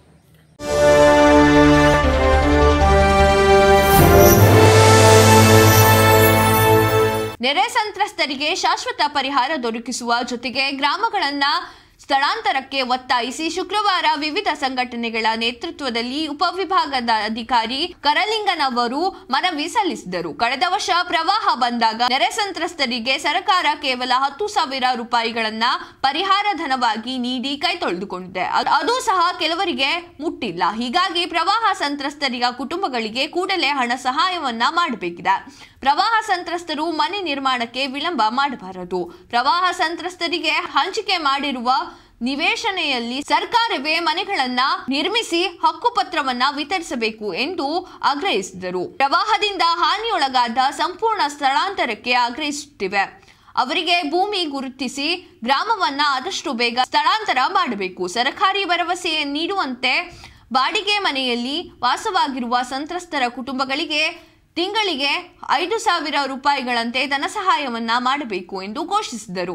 ನೆರೆ ಸಂತ್ರಸ್ತರಿಗೆ ಶಾಶ್ವತ ಪರಿಹಾರ ದೊರಕಿಸುವ ಜೊತೆಗೆ ಗ್ರಾಮಗಳನ್ನ ಸ್ಥಳಾಂತರಕ್ಕೆ ಒತ್ತಾಯಿಸಿ ಶುಕ್ರವಾರ ವಿವಿಧ ಸಂಘಟನೆಗಳ ನೇತೃತ್ವದಲ್ಲಿ ಉಪವಿಭಾಗದ ಅಧಿಕಾರಿ ಕರಲಿಂಗನವರು ಮನವಿ ಸಲ್ಲಿಸಿದರು ಕಳೆದ ವರ್ಷ ಪ್ರವಾಹ ಬಂದಾಗ ನೆರೆ ಸಂತ್ರಸ್ತರಿಗೆ ಸರ್ಕಾರ ಕೇವಲ ಹತ್ತು ಸಾವಿರ ರೂಪಾಯಿಗಳನ್ನ ಪರಿಹಾರ ಧನವಾಗಿ ನೀಡಿ ಕೈ ತೊಳೆದುಕೊಂಡಿದೆ ಅದ್- ಅದು ಸಹ ಕೆಲವರಿಗೆ ಮುಟ್ಟಿಲ್ಲ ಹೀಗಾಗಿ ಪ್ರವಾಹ ಸಂತ್ರಸ್ತರಿಗ ಕುಟುಂಬಗಳಿಗೆ ಕೂಡಲೇ ಹಣ ಸಹಾಯವನ್ನ ಮಾಡಬೇಕಿದೆ ಪ್ರವಾಹ ಸಂತ್ರಸ್ತರು ಮನೆ ನಿರ್ಮಾಣಕ್ಕೆ ವಿಳಂಬ ಮಾಡಬಾರದು ಪ್ರವಾಹ ಸಂತ್ರಸ್ತರಿಗೆ ಹಂಚಿಕೆ ಮಾಡಿರುವ ನಿವೇಶನೆಯಲ್ಲಿ ಸರ್ಕಾರವೇ ಮನೆಗಳನ್ನ ನಿರ್ಮಿಸಿ ಹಕ್ಕುಪತ್ರವನ್ನ ವಿತರಿಸಬೇಕು ಎಂದು ಆಗ್ರಹಿಸಿದರು ಪ್ರವಾಹದಿಂದ ಹಾನಿಯೊಳಗಾದ ಸಂಪೂರ್ಣ ಸ್ಥಳಾಂತರಕ್ಕೆ ಆಗ್ರಹಿಸುತ್ತಿವೆ ಅವರಿಗೆ ಭೂಮಿ ಗುರುತಿಸಿ ಗ್ರಾಮವನ್ನ ಆದಷ್ಟು ಬೇಗ ಸ್ಥಳಾಂತರ ಮಾಡಬೇಕು ಸರ್ಕಾರಿ ಭರವಸೆ ನೀಡುವಂತೆ ಬಾಡಿಗೆ ಮನೆಯಲ್ಲಿ ವಾಸವಾಗಿರುವ ಸಂತ್ರಸ್ತರ ಕುಟುಂಬಗಳಿಗೆ ತಿಂಗಳಿಗೆ ಐದು ಸಾವಿರ ರೂಪಾಯಿಗಳಂತೆ ಧನ ಸಹಾಯವನ್ನ ಮಾಡಬೇಕು ಎಂದು ಘೋಷಿಸಿದರು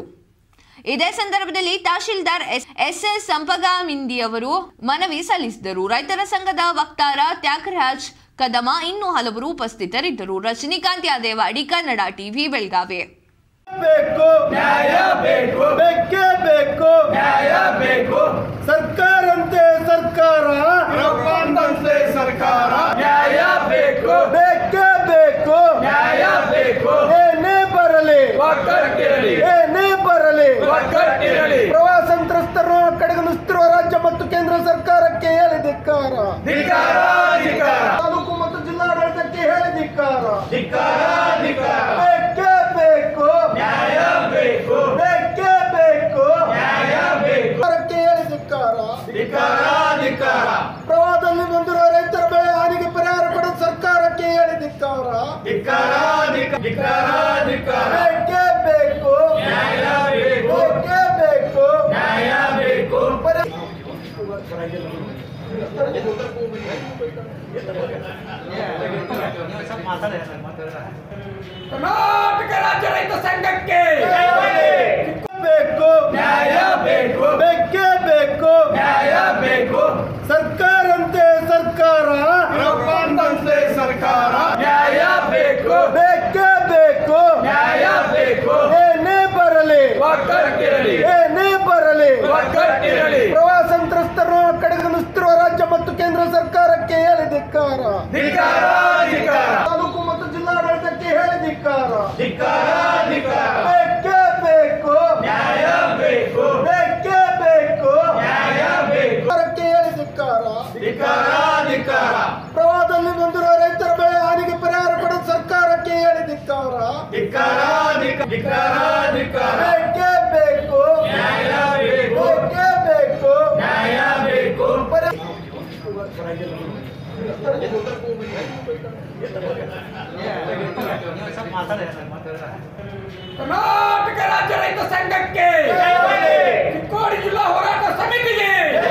ಇದೇ ಸಂದರ್ಭದಲ್ಲಿ ತಹಶೀಲ್ದಾರ್ ಎಸ್ ಎಸ್ ಸಂಪಗಾಮಿಂದಿ ಅವರು ಮನವಿ ಸಲ್ಲಿಸಿದರು ರೈತರ ಸಂಘದ ವಕ್ತಾರ ತ್ಯಾಗರಾಜ್ ಕದಮ ಇನ್ನೂ ಹಲವರು ಉಪಸ್ಥಿತರಿದ್ದರು ರಜನಿಕಾಂತ್ ಯಾದೇವಾಡಿ ಕನ್ನಡ ಟಿವಿ ಬೆಳಗಾವಿ ಬೇಕು ನ್ಯಾಯ ಬೇಕು ಬೇಕೇ ಬೇಕು ನ್ಯಾಯ ಬೇಕು ಸರ್ಕಾರಂತೆ ಸರ್ಕಾರ ರೊಕ್ಕಂದಂತೆ ಸರ್ಕಾರ ನ್ಯಾಯ ಬೇಕು ಬೇಕೇ ಬೇಕು ನ್ಯಾಯ ಬೇಕು ಏನೇ ಬರಲಿ ಒಗ್ಗಟ್ಟಿರಲಿ ಏನೇ ಬರಲಿ ಒಗ್ಗಟ್ಟಿರಲಿ ಪ್ರವಾಹ ಸಂತ್ರಸ್ತರು ಕಡೆಗಣಿಸುತ್ತಿರುವ ರಾಜ್ಯ ಮತ್ತು ಕೇಂದ್ರ ಸರ್ಕಾರಕ್ಕೆ ಹೇಳಿ ಧಿಕ್ಕಾರ ಧಿಕ್ಕಾರ ಧಿಕ್ಕಾರ ತಾಲೂಕು ಮತ್ತು ಜಿಲ್ಲಾಡಳಿತಕ್ಕೆ ಹೇಳಿ ಧಿಕ್ಕಾರ ಧಿಕ್ಕಾರ ಧಿಕ್ಕಾರ ಬೇಕೇ ಬೇಕು ನ್ಯಾಯ ಬೇಕು ಬೇಕೇ ಬೇಕು ನ್ಯಾಯ ಬೇಕು ಸರ್ಕಾರಕ್ಕೆ ಹೇಳಿ ಧಿಕ್ಕಾರ ಧಿಕ್ಕಾರ ಧಿಕ್ಕಾರ ಪ್ರವಾಹದಲ್ಲಿ ಬಂದಿರುವ ರೈತರ ಬೆಳೆ ಹಾನಿಗೆ ಪರಿಹಾರ ಕೊಡಲು ಸರ್ಕಾರಕ್ಕೆ ಹೇಳಿ ಧಿಕ್ಕಾರ ಧಿಕ್ಕಾರ ಧಿಕ್ಕಾರ ಧಿಕ್ಕಾರ ಬೇಕೇ ಬೇಕು ನ್ಯಾಯ ಬೇಕು ಬೇಕೇ ಬೇಕು ನ್ಯಾಯ ಬೇಕು ಕರ್ನಾಟಕ ರಾಜ್ಯ ರೈತ ಸಂಘಕ್ಕೆ ಬೇಕು ನ್ಯಾಯ ಬೇಕು ಬೇಕೇ ಬೇಕು ನ್ಯಾಯ ಬೇಕು ಸರ್ಕಾರಂತೆ ಸರ್ಕಾರ ರೊಕ್ಕಂದಂತೆ ಸರ್ಕಾರ ನ್ಯಾಯ ಬೇಕು ಬೇಕೇ ಬೇಕು ನ್ಯಾಯ ಬೇಕು ಏನೇ ಬರಲಿ ಒಗ್ಗಟ್ಟಿರಲಿ ಏನೇ ಬರಲಿ ಒಗ್ಗಟ್ಟಿರಲಿ ಪ್ರವಾಹ ಸಂತ್ರಸ್ತರು ಕಡೆಗಣಿಸುತ್ತಿರುವ ರಾಜ್ಯ ಮತ್ತು ಕೇಂದ್ರ ಸರ್ಕಾರಕ್ಕೆ ಹೇಳಿ ಧಿಕ್ಕಾರ ಧಿಕ್ಕಾರ ಧಿಕ್ಕಾರ ತಾಲೂಕು ಮತ್ತು ಜಿಲ್ಲಾಡಳಿತಕ್ಕೆ ಹೇಳಿ ಧಿಕ್ಕಾರ ಧಿಕ್ಕಾರ ಕರ್ನಾಟಕ ರಾಜ್ಯ ರೈತ ಸಂಘಕ್ಕೆ ಚಿಕ್ಕೋಡಿ ಜಿಲ್ಲಾ ಹೋರಾಟ ಸಮಿತಿಗೆ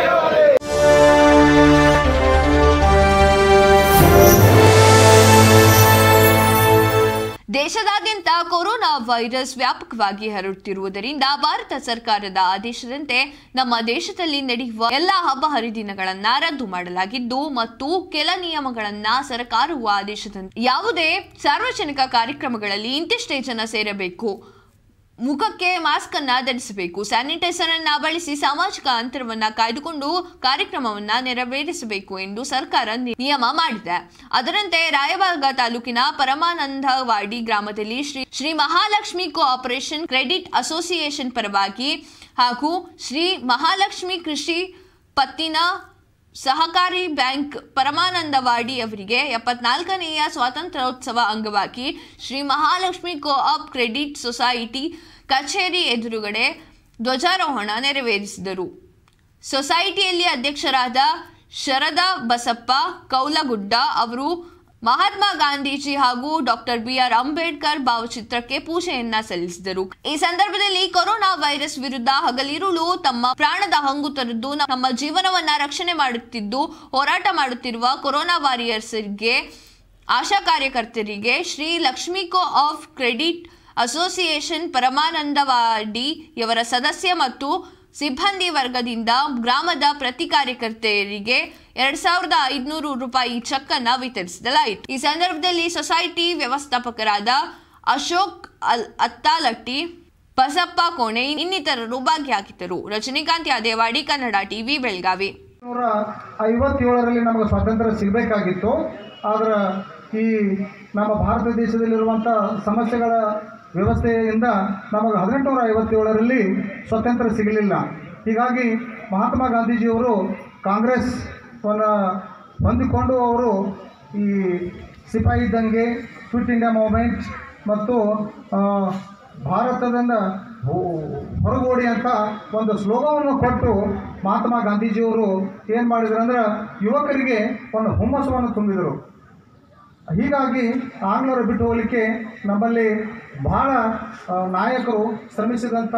ದೇಶದಾದ್ಯಂತ ಕೊರೋನಾ ವೈರಸ್ ವ್ಯಾಪಕವಾಗಿ ಹರಡುತ್ತಿರುವುದರಿಂದ ಭಾರತ ಸರ್ಕಾರದ ಆದೇಶದಂತೆ ನಮ್ಮ ದೇಶದಲ್ಲಿ ನಡೆಯುವ ಎಲ್ಲ ಹಬ್ಬ ಹರಿದಿನಗಳನ್ನ ರದ್ದು ಮಾಡಲಾಗಿದ್ದು ಮತ್ತು ಕೆಲ ನಿಯಮಗಳನ್ನ ಸರ್ಕಾರವು ಆದೇಶದಂತೆ ಯಾವುದೇ ಸಾರ್ವಜನಿಕ ಕಾರ್ಯಕ್ರಮಗಳಲ್ಲಿ ಇಂತಿಷ್ಟೇ ಜನ ಸೇರಬೇಕು ಮುಖಕ್ಕೆ ಮಾಸ್ಕ್ ಅನ್ನ ಧರಿಸಬೇಕು ಸ್ಯಾನಿಟೈಸರ್ ಅನ್ನ ಬಳಸಿ ಸಾಮಾಜಿಕ ಅಂತರವನ್ನ ಕಾಯ್ದುಕೊಂಡು ಕಾರ್ಯಕ್ರಮವನ್ನ ನೆರವೇರಿಸಬೇಕು ಎಂದು ಸರ್ಕಾರ ನಿ- ನಿಯಮ ಮಾಡಿದೆ ಅದರಂತೆ ರಾಯಬಾಗ ತಾಲೂಕಿನ ಪರಮಾನಂದವಾಡಿ ಗ್ರಾಮದಲ್ಲಿ Shri Shri Mahalakshmi cooperation credit association ಪರವಾಗಿ ಹಾಗೂ ಶ್ರೀ ಮಹಾಲಕ್ಷ್ಮಿ ಕೃಷಿ ಪತ್ತಿನ ಸಹಕಾರಿ ಬ್ಯಾಂಕ್ ಪರಮಾನಂದವಾಡಿ ಅವರಿಗೆ ಎಪ್ಪತ್ನಾಲ್ಕನೆಯ ಸ್ವಾತಂತ್ರ್ಯೋತ್ಸವ ಅಂಗವಾಗಿ Shri Mahalakshmi co-op credit society ಕಚೇರಿ ಎದುರುಗಡೆ ಧ್ವಜಾರೋಹಣ ನೆರವೇರಿಸಿದರು ಸೊಸೈಟಿಯಲ್ಲಿ ಅಧ್ಯಕ್ಷರಾದ ಶರದಾ ಬಸಪ್ಪ ಕೌಲಗುಡ್ಡ ಅವರು ಮಹಾತ್ಮ ಗಾಂಧೀಜಿ ಹಾಗೂ ಡಾಕ್ಟರ್ ಬಿ ಆರ್ ಅಂಬೇಡ್ಕರ್ ಭಾವಚಿತ್ರಕ್ಕೆ ಪೂಜೆಯನ್ನ ಸಲ್ಲಿಸಿದರು ಈ ಸಂದರ್ಭದಲ್ಲಿ ಕೊರೋನಾ ವೈರಸ್ ವಿರುದ್ಧ ಹಗಲಿರುಳು ತಮ್ಮ ಪ್ರಾಣದ ಹಂಗು ತೊರೆದು ನಮ್ಮ ಜೀವನವನ್ನ ರಕ್ಷಣೆ ಮಾಡುತ್ತಿದ್ದು ಹೋರಾಟ ಮಾಡುತ್ತಿರುವ ಕೊರೋನಾ ವಾರಿಯರ್ಸ್ಗೆ ಆಶಾ ಕಾರ್ಯಕರ್ತರಿಗೆ ಶ್ರೀ ಲಕ್ಷ್ಮೀಕೋ ಆಫ್ ಕ್ರೆಡಿಟ್ ಅಸೋಸಿಯೇಷನ್ ಪರಮಾನಂದವಾಡಿಯವರ ಸದಸ್ಯ ಮತ್ತು ಸಿಬ್ಬಂದಿ ವರ್ಗದಿಂದ ಗ್ರಾಮದ ಪ್ರತಿ ಕಾರ್ಯಕರ್ತೆಯರಿಗೆ ಎರಡ್ ಸಾವಿರದ ಐದುನೂರು ರೂಪಾಯಿ ಚೆಕ್ ಅನ್ನ ವಿತರಿಸಲಾಯಿತು ಈ ಸಂದರ್ಭದಲ್ಲಿ ಸೊಸೈಟಿ ವ್ಯವಸ್ಥಾಪಕರಾದ ಅಶೋಕ್ ಅಲ್ ಅತ್ತಾಲಟ್ಟಿ ಬಸಪ್ಪ ಕೋಣೆ ಇನ್ನಿತರರು ಭಾಗಿಯಾಗಿದ್ದರು ರಜನಿಕಾಂತ್ ಯಾದೇವಾಡಿ ಕನ್ನಡ ಟಿವಿ ಬೆಳಗಾವಿ ನೂರ ಐವತ್ತೇಳರಲ್ಲಿ ನಮಗೆ ಸ್ವಾತಂತ್ರ್ಯ ಸಿಗಬೇಕಾಗಿತ್ತು ಆದ್ರೆ ಈ ನಮ್ಮ ಭಾರತ ದೇಶದಲ್ಲಿರುವಂಥ ಸಮಸ್ಯೆಗಳ ವ್ಯವಸ್ಥೆಯಿಂದ ನಮಗೆ ಹದಿನೆಂಟುನೂರ ಐವತ್ತೇಳರಲ್ಲಿ ಸ್ವಾತಂತ್ರ್ಯ ಸಿಗಲಿಲ್ಲ ಹೀಗಾಗಿ ಮಹಾತ್ಮ ಗಾಂಧೀಜಿಯವರು ಕಾಂಗ್ರೆಸ್ವನ್ನು ಹೊಂದಿಕೊಂಡು ಅವರು ಈ ಸಿಪಾಯಿ ದಂಗೆ ಕ್ವಿಟ್ ಇಂಡಿಯಾ ಮೂವ್ಮೆಂಟ್ ಮತ್ತು ಆ, ಭಾರತದಿಂದ ಹೊ- ಹೊರಗೋಡಿ ಅಂತ ಒಂದು ಸ್ಲೋಗವನ್ನು ಕೊಟ್ಟು ಮಹಾತ್ಮ ಗಾಂಧೀಜಿಯವರು ಏನು ಮಾಡಿದ್ರು ಅಂದ್ರೆ ಯುವಕರಿಗೆ ಒಂದು ಹುಮ್ಮಸ್ಸವನ್ನು ತುಂಬಿದರು ಹೀಗಾಗಿ ಆಂಗ್ಲರು ಬಿಟ್ಟು ಹೋಗಲಿಕ್ಕೆ ನಮ್ಮಲ್ಲಿ ಬಹಳ ಆ, ನಾಯಕರು ಶ್ರಮಿಸಿದಂಥ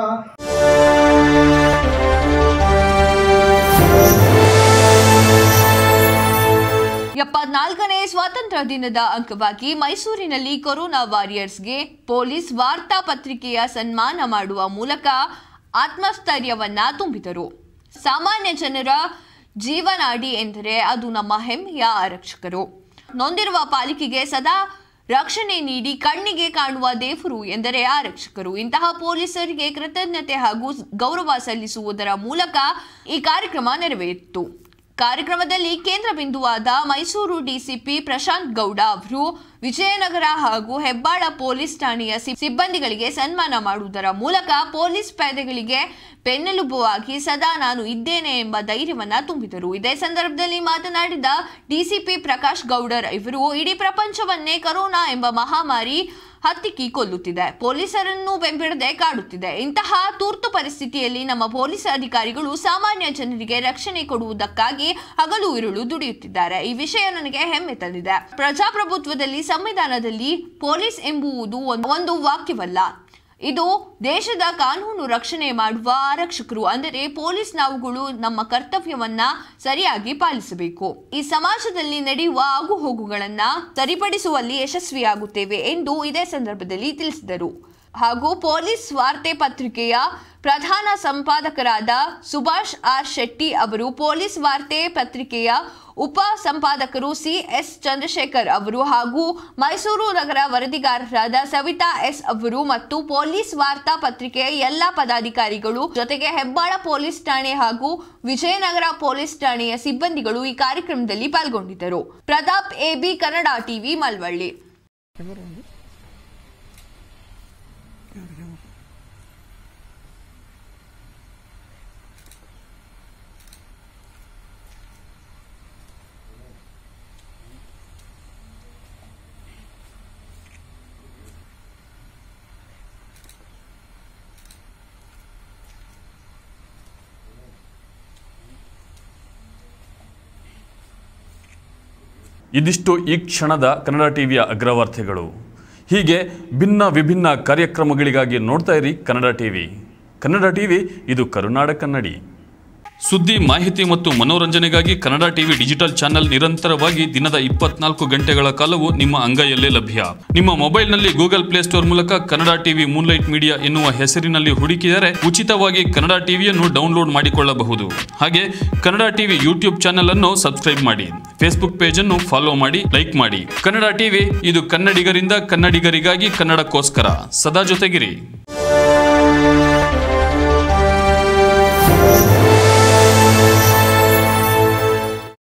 ಎಪ್ಪತ್ನಾಲ್ಕನೇ ಸ್ವಾತಂತ್ರ್ಯ ದಿನದ ಅಂಗವಾಗಿ ಮೈಸೂರಿನಲ್ಲಿ ಕೊರೋನಾ ವಾರಿಯರ್ಸ್ಗೆ ಪೊಲೀಸ್ ವಾರ್ತಾ ಪತ್ರಿಕೆಯ ಸನ್ಮಾನ ಮಾಡುವ ಮೂಲಕ ಆತ್ಮಸ್ಥೈರ್ಯವನ್ನ ತುಂಬಿದರು ಸಾಮಾನ್ಯ ಜನರ ಜೀವನಾಡಿ ಎಂದರೆ ಅದು ನಮ್ಮ ಹೆಮ್ಮೆಯ ಆರಕ್ಷಕರು ನೊಂದಿರುವ ಪಾಲಿಕೆಗೆ ಸದಾ ರಕ್ಷಣೆ ನೀಡಿ ಕಣ್ಣಿಗೆ ಕಾಣುವ ದೇವರು ಎಂದರೆ ಆರಕ್ಷಕರು ಇಂತಹ ಪೊಲೀಸರಿಗೆ ಕೃತಜ್ಞತೆ ಹಾಗೂ ಗೌರವ ಸಲ್ಲಿಸುವುದರ ಮೂಲಕ ಈ ಕಾರ್ಯಕ್ರಮ ನೆರವೇರಿತು ಕಾರ್ಯಕ್ರಮದಲ್ಲಿ ಕೇಂದ್ರ ಬಿಂದುವಾದ ಮೈಸೂರು ಡಿಸಿಪಿ ಪ್ರಶಾಂತ್ ಗೌಡ ಅವರು ವಿಜಯನಗರ ಹಾಗೂ ಹೆಬ್ಬಾಳ ಪೊಲೀಸ್ ಠಾಣೆಯ ಸಿಬ್- ಸಿಬ್ಬಂದಿಗಳಿಗೆ ಸನ್ಮಾನ ಮಾಡುವುದರ ಮೂಲಕ ಪೊಲೀಸ್ ಪೇದೆಗಳಿಗೆ ಬೆನ್ನೆಲುಬುವಾಗಿ ಸದಾ ನಾನು ಇದ್ದೇನೆ ಎಂಬ ಧೈರ್ಯವನ್ನ ತುಂಬಿದರು ಇದೇ ಸಂದರ್ಭದಲ್ಲಿ ಮಾತನಾಡಿದ ಡಿಸಿಪಿ ಪ್ರಕಾಶ್ ಗೌಡರ್ ಇವರು ಇಡೀ ಪ್ರಪಂಚವನ್ನೇ ಕರೋನಾ ಎಂಬ ಮಹಾಮಾರಿ ಹತ್ತಿಕ್ಕಿ ಕೊಲ್ಲುತ್ತಿದೆ ಪೊಲೀಸರನ್ನು ಬೆಂಬಿಡದೆ ಕಾಡುತ್ತಿದೆ ಇಂತಹ ತುರ್ತು ಪರಿಸ್ಥಿತಿಯಲ್ಲಿ ನಮ್ಮ ಪೊಲೀಸ್ ಅಧಿಕಾರಿಗಳು ಸಾಮಾನ್ಯ ಜನರಿಗೆ ರಕ್ಷಣೆ ಕೊಡುವುದಕ್ಕಾಗಿ ಹಗಲು ಇರುಳು ದುಡಿಯುತ್ತಿದ್ದಾರೆ ಈ ವಿಷಯ ನನಗೆ ಹೆಮ್ಮೆ ತಂದಿದೆ ಪ್ರಜಾಪ್ರಭುತ್ವದಲ್ಲಿ ಸಂವಿಧಾನದಲ್ಲಿ ಪೊಲೀಸ್ ಎಂಬುವುದು ಒಂದು- ಒಂದು ವಾಕ್ಯವಲ್ಲ ಇದು ದೇಶದ ಕಾನೂನು ರಕ್ಷಣೆ ಮಾಡುವ ಆರಕ್ಷಕರು ಅಂದರೆ ಪೊಲೀಸ್ ನಾವುಗಳು ನಮ್ಮ ಕರ್ತವ್ಯವನ್ನ ಸರಿಯಾಗಿ ಪಾಲಿಸಬೇಕು ಈ ಸಮಾಜದಲ್ಲಿ ನಡೆಯುವ ಆಗುಹೋಗುಗಳನ್ನ ಸರಿಪಡಿಸುವಲ್ಲಿ ಯಶಸ್ವಿಯಾಗುತ್ತೇವೆ ಎಂದು ಇದೇ ಸಂದರ್ಭದಲ್ಲಿ ತಿಳಿಸಿದರು ಹಾಗೂ ಪೊಲೀಸ್ ವಾರ್ತೆ ಪತ್ರಿಕೆಯ ಪ್ರಧಾನ ಸಂಪಾದಕರಾದ ಸುಭಾಷ್ ಆರ್ ಶೆಟ್ಟಿ ಅವರು ಪೊಲೀಸ್ ವಾರ್ತೆ ಪತ್ರಿಕೆಯ ಉಪ ಸಂಪಾದಕರು ಸಿ ಎಸ್ ಚಂದ್ರಶೇಖರ್ ಅವರು ಹಾಗೂ ಮೈಸೂರು ನಗರ ವರದಿಗಾರರಾದ ಸವಿತಾ ಎಸ್ ಅವರು ಮತ್ತು ಪೊಲೀಸ್ ವಾರ್ತಾ ಪತ್ರಿಕೆಯ ಎಲ್ಲ ಪದಾಧಿಕಾರಿಗಳು ಜೊತೆಗೆ ಹೆಬ್ಬಾಳ ಪೊಲೀಸ್ ಠಾಣೆ ಹಾಗೂ ವಿಜಯನಗರ ಪೊಲೀಸ್ ಠಾಣೆಯ ಸಿಬ್ಬಂದಿಗಳು ಈ ಕಾರ್ಯಕ್ರಮದಲ್ಲಿ ಪಾಲ್ಗೊಂಡಿದ್ದರು ಪ್ರತಾಪ್ ಎಬಿ ಕನ್ನಡ ಟಿವಿ ಮಲ್ವಳ್ಳಿ ಇದಿಷ್ಟು ಈ ಕ್ಷಣದ ಕನ್ನಡ ಟಿವಿಯ ಅಗ್ರವಾರ್ತೆಗಳು ಹೀಗೆ ಭಿನ್ನ ವಿಭಿನ್ನ ಕಾರ್ಯಕ್ರಮಗಳಿಗಾಗಿ ನೋಡ್ತಾ ಇರಿ ಕನ್ನಡ ಟಿವಿ ಕನ್ನಡ ಟಿವಿ ಇದು ಕರುನಾಡ ಕನ್ನಡಿ ಸುದ್ದಿ ಮಾಹಿತಿ ಮತ್ತು ಮನೋರಂಜನೆಗಾಗಿ ಕನ್ನಡ ಟಿವಿ ಡಿಜಿಟಲ್ ಚಾನೆಲ್ ನಿರಂತರವಾಗಿ ದಿನದ ಇಪ್ಪತ್ನಾಲ್ಕು ಗಂಟೆಗಳ ಕಾಲವು ನಿಮ್ಮ ಅಂಗೈಯಲ್ಲೇ ಲಭ್ಯ ನಿಮ್ಮ ಮೊಬೈಲ್ನಲ್ಲಿ ಗೂಗಲ್ ಪ್ಲೇಸ್ಟೋರ್ ಮೂಲಕ ಕನ್ನಡ ಟಿವಿ ಮೂನ್ಲೈಟ್ ಮೀಡಿಯಾ ಎನ್ನುವ ಹೆಸರಿನಲ್ಲಿ ಹುಡುಕಿದರೆ ಉಚಿತವಾಗಿ ಕನ್ನಡ ಟಿವಿಯನ್ನು ಡೌನ್ಲೋಡ್ ಮಾಡಿಕೊಳ್ಳಬಹುದು ಹಾಗೆ ಕನ್ನಡ ಟಿವಿ ಯೂಟ್ಯೂಬ್ ಚಾನೆಲ್ ಅನ್ನು ಸಬ್ಸ್ಕ್ರೈಬ್ ಮಾಡಿ ಫೇಸ್ಬುಕ್ ಪೇಜ್ ಅನ್ನು ಫಾಲೋ ಮಾಡಿ ಲೈಕ್ ಮಾಡಿ ಕನ್ನಡ ಟಿವಿ ಇದು ಕನ್ನಡಿಗರಿಂದ ಕನ್ನಡಿಗರಿಗಾಗಿ ಕನ್ನಡಕ್ಕೋಸ್ಕರ ಸದಾ ಜೊತೆಗಿರಿ